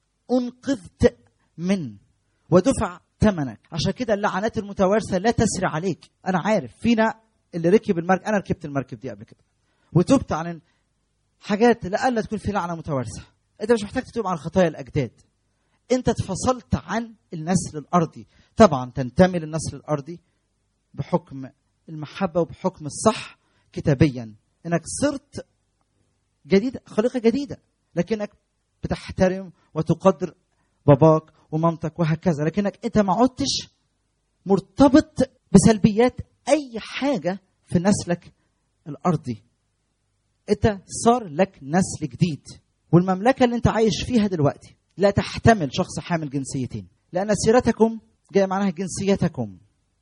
انقذت من ودفع ثمنك عشان كده اللعنات المتوارثه لا تسري عليك انا عارف فينا اللي ركب المركب انا ركبت المركب دي قبل كده وتبت عن حاجات لألا تكون في لعنه متوارثه انت مش محتاج تتوب عن خطايا الاجداد انت اتفصلت عن النسل الارضي طبعا تنتمي للنسل الارضي بحكم المحبه وبحكم الصح كتابيا انك صرت جديد خليقه جديده لكنك بتحترم وتقدر باباك ومامتك وهكذا لكنك انت ما عدتش مرتبط بسلبيات اي حاجه في نسلك الارضي انت صار لك نسل جديد والمملكه اللي انت عايش فيها دلوقتي لا تحتمل شخص حامل جنسيتين لان سيرتكم جايه معناها جنسيتكم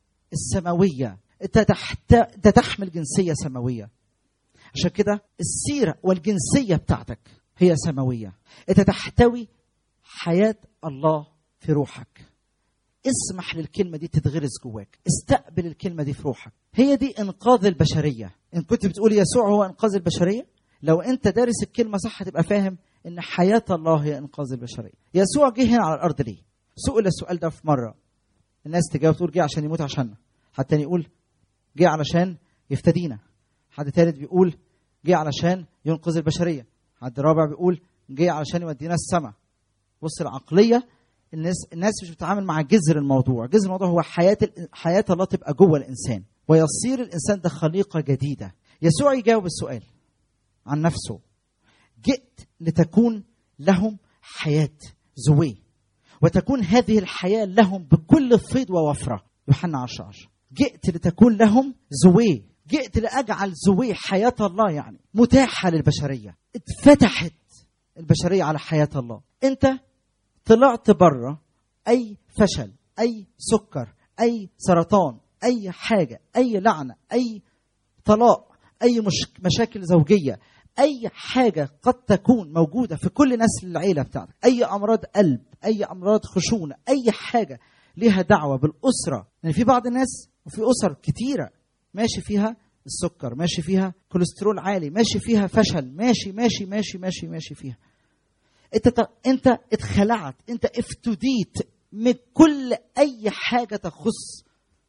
السماويه انت تحت... انت تحمل جنسيه سماويه عشان كده السيره والجنسيه بتاعتك هي سماويه انت تحتوي حياه الله في روحك اسمح للكلمة دي تتغرس جواك استقبل الكلمة دي في روحك هي دي إنقاذ البشرية إن كنت بتقول يسوع هو إنقاذ البشرية لو أنت دارس الكلمة صح هتبقى فاهم إن حياة الله هي إنقاذ البشرية يسوع جه هنا على الأرض ليه سئل السؤال ده في مرة الناس تجاوب تقول جه عشان يموت عشاننا حد تاني يقول جه علشان يفتدينا حد تالت بيقول جه علشان ينقذ البشرية حد رابع بيقول جه علشان يودينا السماء بص العقلية الناس الناس مش بتتعامل مع جذر الموضوع، جذر الموضوع هو حياه ال- حياه الله تبقى جوه الانسان ويصير الانسان ده خليقه جديده. يسوع يجاوب السؤال عن نفسه جئت لتكون لهم حياه زوي وتكون هذه الحياه لهم بكل فيض ووفره يوحنا 10 10 جئت لتكون لهم زوي جئت لاجعل زوي حياه الله يعني متاحه للبشريه اتفتحت البشريه على حياه الله انت طلعت بره اي فشل اي سكر اي سرطان اي حاجه اي لعنه اي طلاق اي مش مشاكل زوجيه اي حاجه قد تكون موجوده في كل نسل العيله بتاعتك اي امراض قلب اي امراض خشونه اي حاجه ليها دعوه بالاسره يعني في بعض الناس وفي اسر كتيره ماشي فيها السكر ماشي فيها كوليسترول عالي ماشي فيها فشل ماشي ماشي ماشي ماشي ماشي فيها انت ت- انت اتخلعت انت افتديت من كل اي حاجه تخص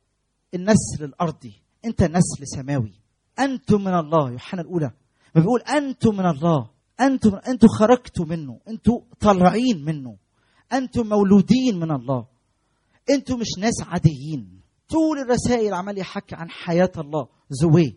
النسل الارضي انت نسل سماوي انتم من الله يوحنا الاولى ما بيقول انتم من الله انتم انتم خرجتوا منه انتم طالعين منه انتم مولودين من الله انتم مش ناس عاديين طول الرسائل عمال يحكي عن حياه الله زوي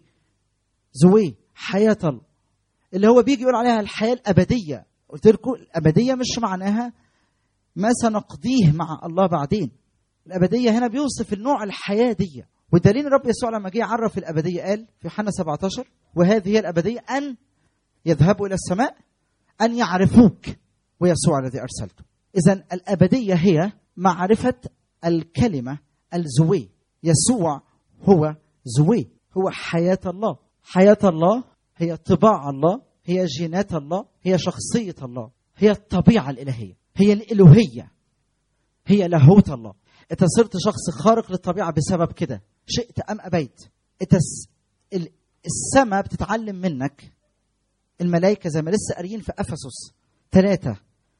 زوي حياه الله اللي هو بيجي يقول عليها الحياه الابديه قلت لكم الابديه مش معناها ما سنقضيه مع الله بعدين الابديه هنا بيوصف النوع الحياه دي والدليل الرب يسوع لما جه يعرف الابديه قال في يوحنا 17 وهذه هي الابديه ان يذهبوا الى السماء ان يعرفوك ويسوع الذي ارسلته اذا الابديه هي معرفه الكلمه الزوي يسوع هو زوي هو حياه الله حياه الله هي طباع الله هي جينات الله هي شخصيه الله هي الطبيعه الالهيه هي الالوهيه هي لاهوت الله انت صرت شخص خارق للطبيعه بسبب كده شئت ام ابيت انت الس- ال- السماء بتتعلم منك الملائكه زي ما لسه قاريين في افسس ثلاثه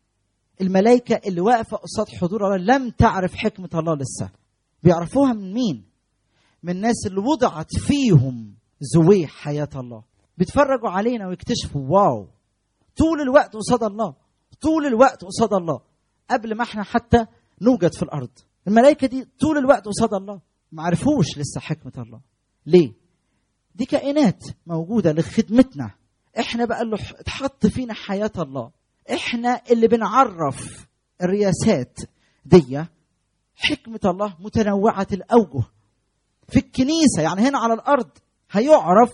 الملائكه اللي واقفه قصاد حضور الله لم تعرف حكمه الله لسه بيعرفوها من مين من الناس اللي وضعت فيهم زوي حياه الله بيتفرجوا علينا ويكتشفوا واو طول الوقت قصاد الله طول الوقت قصاد الله قبل ما احنا حتى نوجد في الارض الملائكه دي طول الوقت قصاد الله ما عرفوش لسه حكمه الله ليه دي كائنات موجوده لخدمتنا احنا بقى اللي ح- اتحط فينا حياه الله احنا اللي بنعرف الرياسات دي حكمه الله متنوعه الاوجه في الكنيسه يعني هنا على الارض هيعرف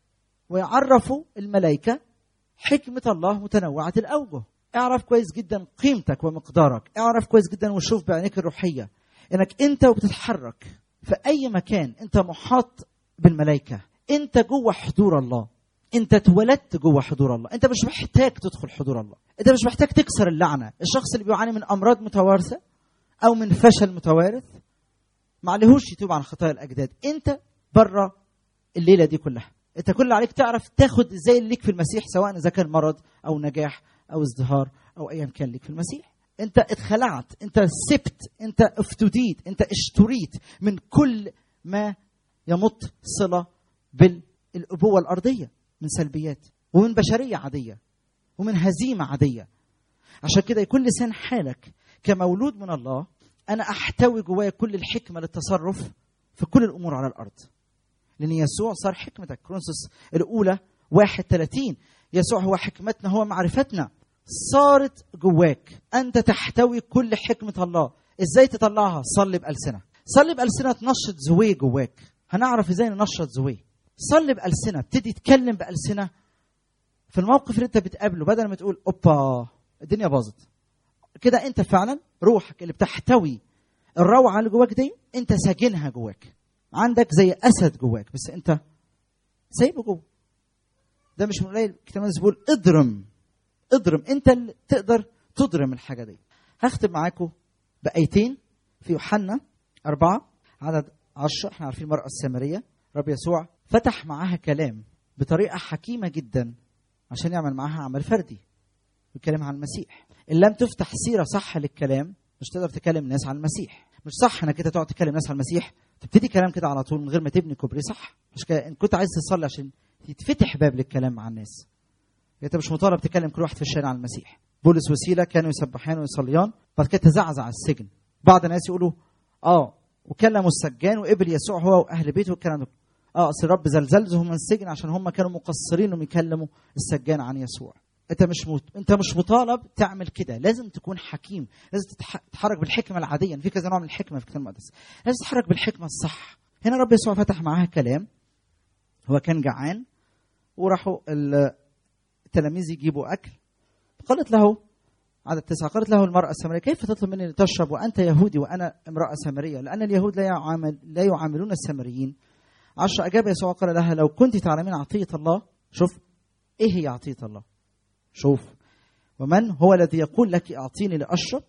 ويعرفوا الملائكه حكمه الله متنوعه الاوجه اعرف كويس جدا قيمتك ومقدارك اعرف كويس جدا وشوف بعينيك الروحيه انك انت وبتتحرك في اي مكان انت محاط بالملائكه انت جوه حضور الله انت اتولدت جوه حضور الله انت مش محتاج تدخل حضور الله انت مش محتاج تكسر اللعنه الشخص اللي بيعاني من امراض متوارثه او من فشل متوارث ما عليهوش يتوب عن خطايا الاجداد انت بره الليله دي كلها انت كل اللي عليك تعرف تاخد زي اللي ليك في المسيح سواء اذا كان مرض او نجاح او ازدهار او ايا كان ليك في المسيح انت اتخلعت انت سبت انت افتديت انت اشتريت من كل ما يمت صله بالابوه الارضيه من سلبيات ومن بشريه عاديه ومن هزيمه عاديه عشان كده يكون لسان حالك كمولود من الله انا احتوي جوايا كل الحكمه للتصرف في كل الامور على الارض لان يسوع صار حكمتك كرونسوس الاولى واحد 30 يسوع هو حكمتنا هو معرفتنا صارت جواك انت تحتوي كل حكمه الله ازاي تطلعها صلي بالسنه صلي بالسنه تنشط زوي جواك هنعرف ازاي ننشط زوي صلي بالسنه ابتدي تتكلم بالسنه في الموقف اللي انت بتقابله بدل ما تقول اوبا الدنيا باظت كده انت فعلا روحك اللي بتحتوي الروعه اللي جواك دي انت ساجنها جواك عندك زي اسد جواك بس انت سايبه جوه ده مش من قليل الكتاب المقدس بيقول اضرم اضرم انت اللي تقدر تضرم الحاجه دي هختم معاكم بايتين في يوحنا أربعة عدد عشرة احنا عارفين المرأة السامرية رب يسوع فتح معاها كلام بطريقة حكيمة جدا عشان يعمل معاها عمل فردي بيتكلم عن المسيح ان لم تفتح سيرة صح للكلام مش تقدر تكلم الناس عن المسيح مش صح انك انت تقعد تكلم الناس عن المسيح تبتدي كلام كده على طول من غير ما تبني كوبري صح مش كده ان كنت عايز تصلي عشان يتفتح باب للكلام مع الناس انت مش مطالب تكلم كل واحد في الشارع عن المسيح بولس وسيله كانوا يسبحان ويصليان بعد كده تزعزع السجن بعض الناس يقولوا اه وكلموا السجان وقبل يسوع هو واهل بيته والكلام ده اه اصل الرب زلزلهم من السجن عشان هم كانوا مقصرين انهم يكلموا السجان عن يسوع انت مش مت... انت مش مطالب تعمل كده لازم تكون حكيم لازم تتح... تتحرك بالحكمه العاديه في كذا نوع من الحكمه في الكتاب المقدس لازم تتحرك بالحكمه الصح هنا رب يسوع فتح معاها كلام هو كان جعان وراحوا ال- التلاميذ يجيبوا اكل قالت له عدد تسعة قالت له المرأة السامرية كيف تطلب مني لتشرب وأنت يهودي وأنا امرأة سامرية لأن اليهود لا يعامل لا يعاملون السامريين عشر أجاب يسوع قال لها لو كنت تعلمين عطية الله شوف إيه هي عطية الله شوف ومن هو الذي يقول لك أعطيني لأشرب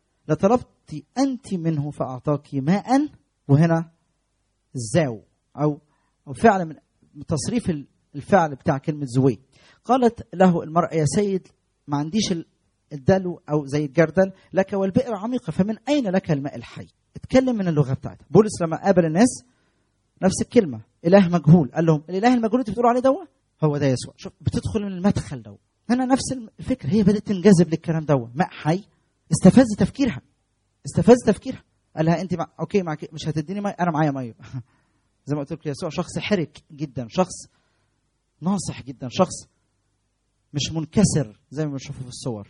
لطلبت أنت منه فأعطاك ماء وهنا الزاو أو أو فعل من من تصريف الفعل بتاع كلمة زوي قالت له المرأة يا سيد ما عنديش ال- الدلو أو زي الجردل لك والبئر عميقة فمن أين لك الماء الحي اتكلم من اللغة بتاعتها بولس لما قابل الناس نفس الكلمة إله مجهول قال لهم الإله المجهول أنت بتقولوا عليه دوا هو ده يسوع شوف بتدخل من المدخل دوا هنا نفس الفكرة هي بدأت تنجذب للكلام دوا ماء حي استفز تفكيرها استفز تفكيرها قال لها انت مع... اوكي معك مش هتديني ميه انا معايا ميه زي ما قلت لك يسوع شخص حرك جدا شخص ناصح جدا شخص مش منكسر زي ما بنشوفه في الصور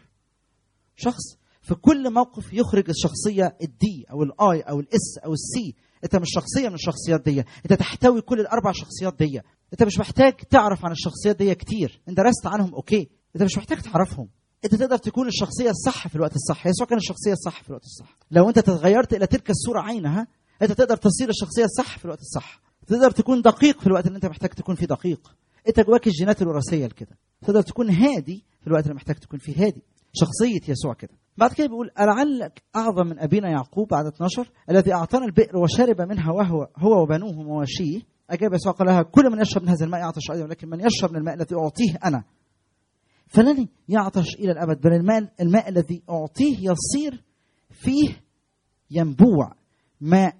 شخص في كل موقف يخرج الشخصيه الدي او الاي او الاس او السي انت مش شخصيه من الشخصيات دي انت تحتوي كل الاربع شخصيات دي انت مش محتاج تعرف عن الشخصيات دي كتير انت درست عنهم اوكي انت مش محتاج تعرفهم انت تقدر تكون الشخصيه الصح في الوقت الصح يسوع كان الشخصيه الصح في الوقت الصح لو انت تغيرت الى تلك الصوره عينها انت تقدر تصير الشخصيه الصح في الوقت الصح تقدر تكون دقيق في الوقت اللي انت محتاج تكون فيه دقيق انت جواك الجينات الوراثيه لكده تقدر تكون هادي في الوقت اللي محتاج تكون فيه هادي شخصيه يسوع كده بعد كده بيقول ألعلك أعظم من أبينا يعقوب عدد 12 الذي أعطانا البئر وشرب منها وهو هو وبنوه مواشيه أجاب يسوع قال لها كل من يشرب من هذا الماء يعطش أيضا ولكن من يشرب من الماء الذي أعطيه أنا فلن يعطش إلى الأبد بل الماء, الماء الذي أعطيه يصير فيه ينبوع ماء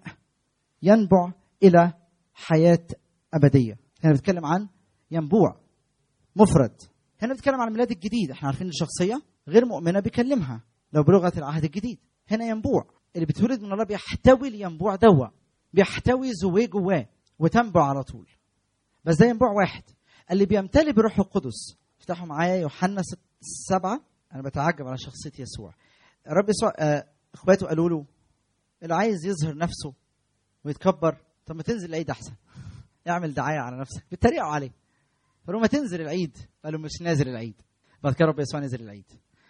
ينبع إلى حياة أبدية هنا بنتكلم عن ينبوع مفرد هنا بنتكلم عن الميلاد الجديد احنا عارفين الشخصية غير مؤمنة بيكلمها لو بلغة العهد الجديد هنا ينبوع اللي بيتولد من الله بيحتوي الينبوع دوا بيحتوي زويه جواه وتنبع على طول بس ده ينبوع واحد اللي بيمتلي بروح القدس افتحوا معايا يوحنا ست- سبعة أنا بتعجب على شخصية يسوع الرب يسوع آه، إخواته قالوا له اللي عايز يظهر نفسه ويتكبر طب ما تنزل العيد أحسن اعمل دعاية على نفسك بيتريقوا عليه قالوا ما تنزل العيد قالوا مش نازل العيد بعد كده رب يسوع نزل العيد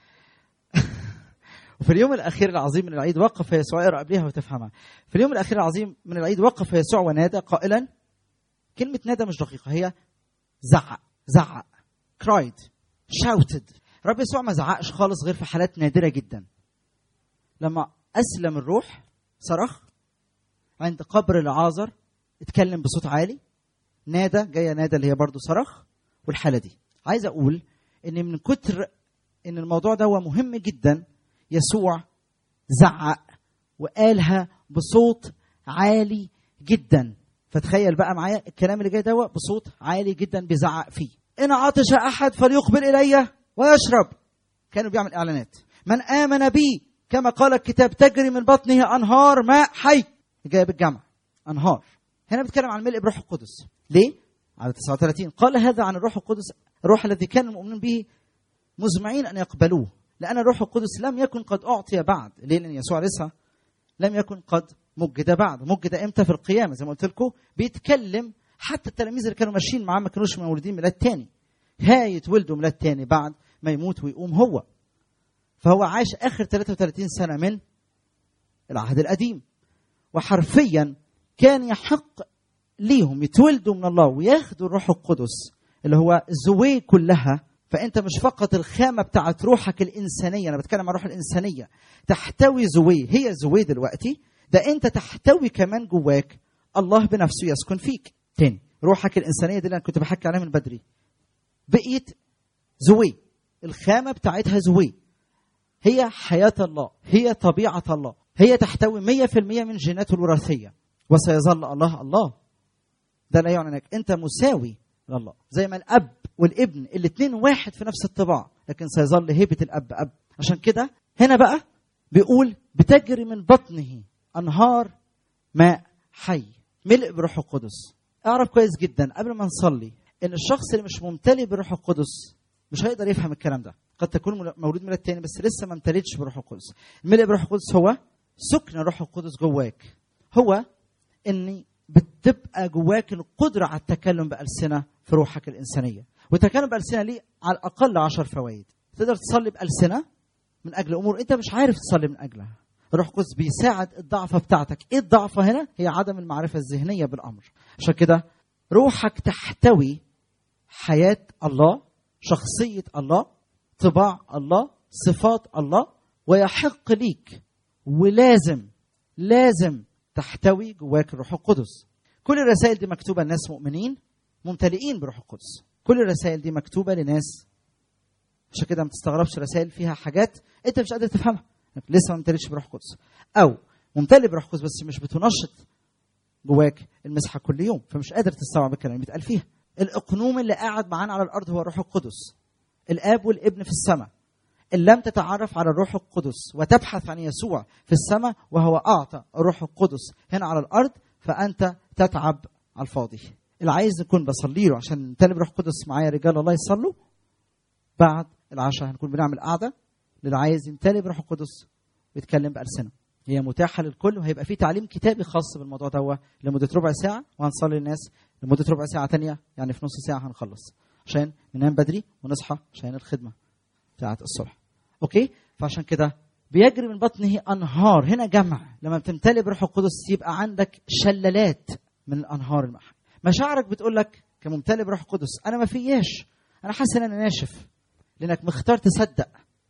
وفي اليوم الاخير العظيم من العيد وقف يسوع اقرا قبلها وتفهمها في اليوم الاخير العظيم من العيد وقف يسوع ونادى قائلا كلمه نادى مش دقيقه هي زعق زعق كرايد شاوتد رب يسوع ما زعقش خالص غير في حالات نادره جدا لما اسلم الروح صرخ عند قبر لعازر اتكلم بصوت عالي نادى جايه نادى اللي هي برضه صرخ والحاله دي عايز اقول ان من كتر ان الموضوع ده هو مهم جدا يسوع زعق وقالها بصوت عالي جدا فتخيل بقى معايا الكلام اللي جاي ده بصوت عالي جدا بيزعق فيه ان عطش احد فليقبل الي ويشرب كانوا بيعمل اعلانات من امن بي كما قال الكتاب تجري من بطنه انهار ماء حي جايه بالجمع انهار هنا بيتكلم عن الملء بروح القدس ليه على 39 قال هذا عن الروح القدس الروح الذي كان المؤمنون به مزمعين ان يقبلوه لان الروح القدس لم يكن قد اعطي بعد ليه لان يسوع لسه لم يكن قد مجد بعد مجد امتى في القيامه زي ما قلت لكم بيتكلم حتى التلاميذ اللي كانوا ماشيين معاه ما كانوش مولودين ميلاد تاني هاي يتولدوا ميلاد تاني بعد ما يموت ويقوم هو فهو عاش اخر 33 سنه من العهد القديم وحرفيا كان يحق ليهم يتولدوا من الله وياخدوا الروح القدس اللي هو الزوي كلها فانت مش فقط الخامه بتاعت روحك الانسانيه انا بتكلم عن الروح الانسانيه تحتوي زوي هي زوي دلوقتي ده انت تحتوي كمان جواك الله بنفسه يسكن فيك تاني روحك الانسانيه دي اللي انا كنت بحكي عليها من بدري بقيت زوي الخامه بتاعتها زوي هي حياه الله هي طبيعه الله هي تحتوي 100% من جيناته الوراثيه وسيظل الله الله ده لا يعني انك انت مساوي لله زي ما الاب والابن الاثنين واحد في نفس الطباع لكن سيظل هيبه الاب اب عشان كده هنا بقى بيقول بتجري من بطنه انهار ماء حي ملء بروح القدس اعرف كويس جدا قبل ما نصلي ان الشخص اللي مش ممتلئ بروح القدس مش هيقدر يفهم الكلام ده قد تكون مولود ميلاد تاني بس لسه ما امتلتش بروح القدس الملء بروح القدس هو سكن الروح القدس جواك هو ان بتبقى جواك القدره على التكلم بالسنه في روحك الانسانيه والتكلم بالسنه ليه على الاقل عشر فوائد تقدر تصلي بالسنه من اجل امور انت مش عارف تصلي من اجلها الروح القدس بيساعد الضعفه بتاعتك ايه الضعفه هنا هي عدم المعرفه الذهنيه بالامر عشان كده روحك تحتوي حياه الله شخصيه الله طباع الله صفات الله ويحق ليك ولازم لازم تحتوي جواك الروح القدس كل الرسائل دي مكتوبه لناس مؤمنين ممتلئين بروح القدس كل الرسائل دي مكتوبه لناس عشان كده ما تستغربش رسائل فيها حاجات انت مش قادر تفهمها لسه ما امتلئتش بروح القدس او ممتلئ بروح القدس بس مش بتنشط جواك المسحه كل يوم فمش قادر تستوعب الكلام اللي بيتقال فيها الاقنوم اللي قاعد معانا على الارض هو الروح القدس الاب والابن في السماء ان لم تتعرف على الروح القدس وتبحث عن يسوع في السماء وهو اعطى الروح القدس هنا على الارض فانت تتعب على الفاضي اللي عايز نكون بصلي له عشان نمتلئ بروح القدس معايا رجال الله يصلوا بعد العشاء هنكون بنعمل قعده للي عايز يمتلئ بروح القدس ويتكلم بألسنة هي متاحة للكل وهيبقى في تعليم كتابي خاص بالموضوع ده لمدة ربع ساعة وهنصلي للناس لمدة ربع ساعة تانية يعني في نص ساعة هنخلص عشان ننام بدري ونصحى عشان الخدمة بتاعة الصبح أوكي فعشان كده بيجري من بطنه أنهار هنا جمع لما بتمتلئ بروح القدس يبقى عندك شلالات من الأنهار المحل مشاعرك بتقول لك كممتلئ بروح القدس أنا ما فياش أنا حاسس إن أنا ناشف لأنك مختار تصدق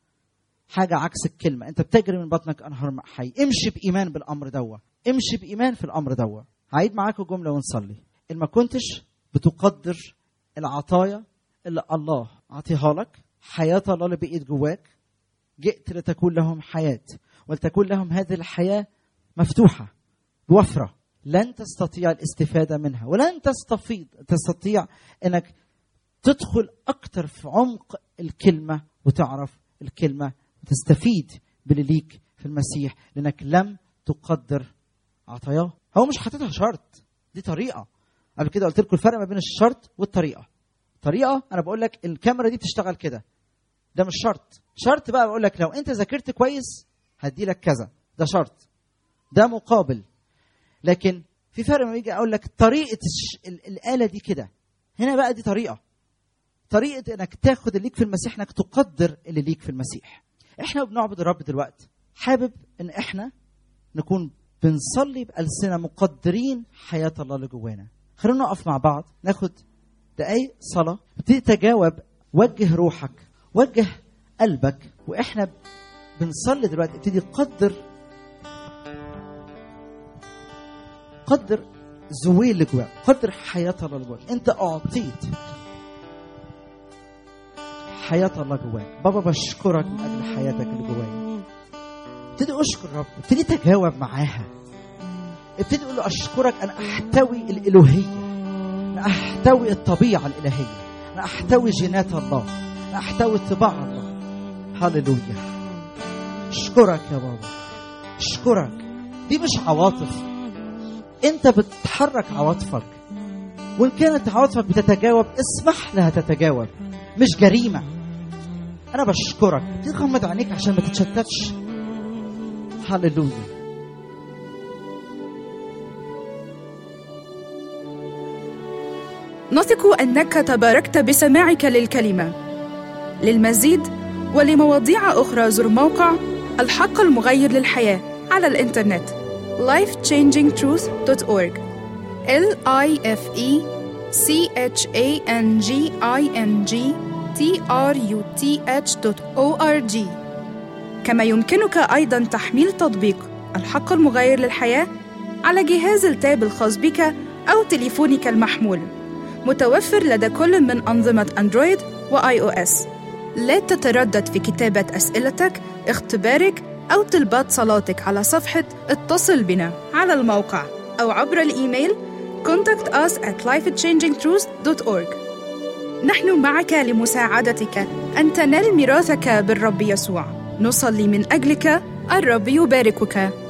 حاجة عكس الكلمة أنت بتجري من بطنك أنهار ماء حي امشي بإيمان بالأمر دوا امشي بإيمان في الأمر دوا هعيد معاكم جملة ونصلي إن ما كنتش بتقدر العطايا اللي الله عطيها لك حياة الله اللي بقيت جواك جئت لتكون لهم حياة ولتكون لهم هذه الحياة مفتوحة بوفرة لن تستطيع الاستفادة منها ولن تستفيد تستطيع أنك تدخل أكتر في عمق الكلمة وتعرف الكلمة وتستفيد باللي ليك في المسيح لأنك لم تقدر عطاياه هو مش حاططها شرط دي طريقة قبل كده قلت لكم الفرق ما بين الشرط والطريقة طريقة أنا بقول لك الكاميرا دي بتشتغل كده ده مش شرط شرط بقى بقول لك لو أنت ذاكرت كويس هدي لك كذا ده شرط ده مقابل لكن في فرق ما يجي اقول لك طريقه الش... ال- الاله دي كده هنا بقى دي طريقه طريقه انك تاخد اللي ليك في المسيح انك تقدر اللي ليك في المسيح احنا بنعبد الرب دلوقتي حابب ان احنا نكون بنصلي بألسنة مقدرين حياة الله اللي جوانا خلونا نقف مع بعض ناخد دقايق صلاة ابتدي تجاوب وجه روحك وجه قلبك واحنا بنصلي دلوقتي ابتدي قدر قدر زويل اللي جواك قدر حياة الله اللي جواك انت اعطيت حياة الله جواك بابا بشكرك من اجل حياتك اللي جوايا ابتدي اشكر رب ابتدي تجاوب معاها ابتدي قول له اشكرك انا احتوي الالوهيه انا احتوي الطبيعه الالهيه انا احتوي جينات الله انا احتوي طباع الله هللويا اشكرك يا بابا اشكرك دي مش عواطف انت بتحرك عواطفك وان كانت عواطفك بتتجاوب اسمح لها تتجاوب مش جريمه انا بشكرك تغمض عينيك عشان ما تتشتتش هللويا نثق انك تباركت بسماعك للكلمه للمزيد ولمواضيع اخرى زر موقع الحق المغير للحياه على الانترنت lifechangingtruth.org l i f e c h a n g i n g t r u t h.org كما يمكنك ايضا تحميل تطبيق الحق المغير للحياه على جهاز التاب الخاص بك او تليفونك المحمول متوفر لدى كل من أنظمة أندرويد وآي أو إس. لا تتردد في كتابة أسئلتك، اختبارك أو طلبات صلاتك على صفحة اتصل بنا على الموقع أو عبر الإيميل contact us at lifechangingtruth.org نحن معك لمساعدتك أن تنال ميراثك بالرب يسوع نصلي من أجلك الرب يباركك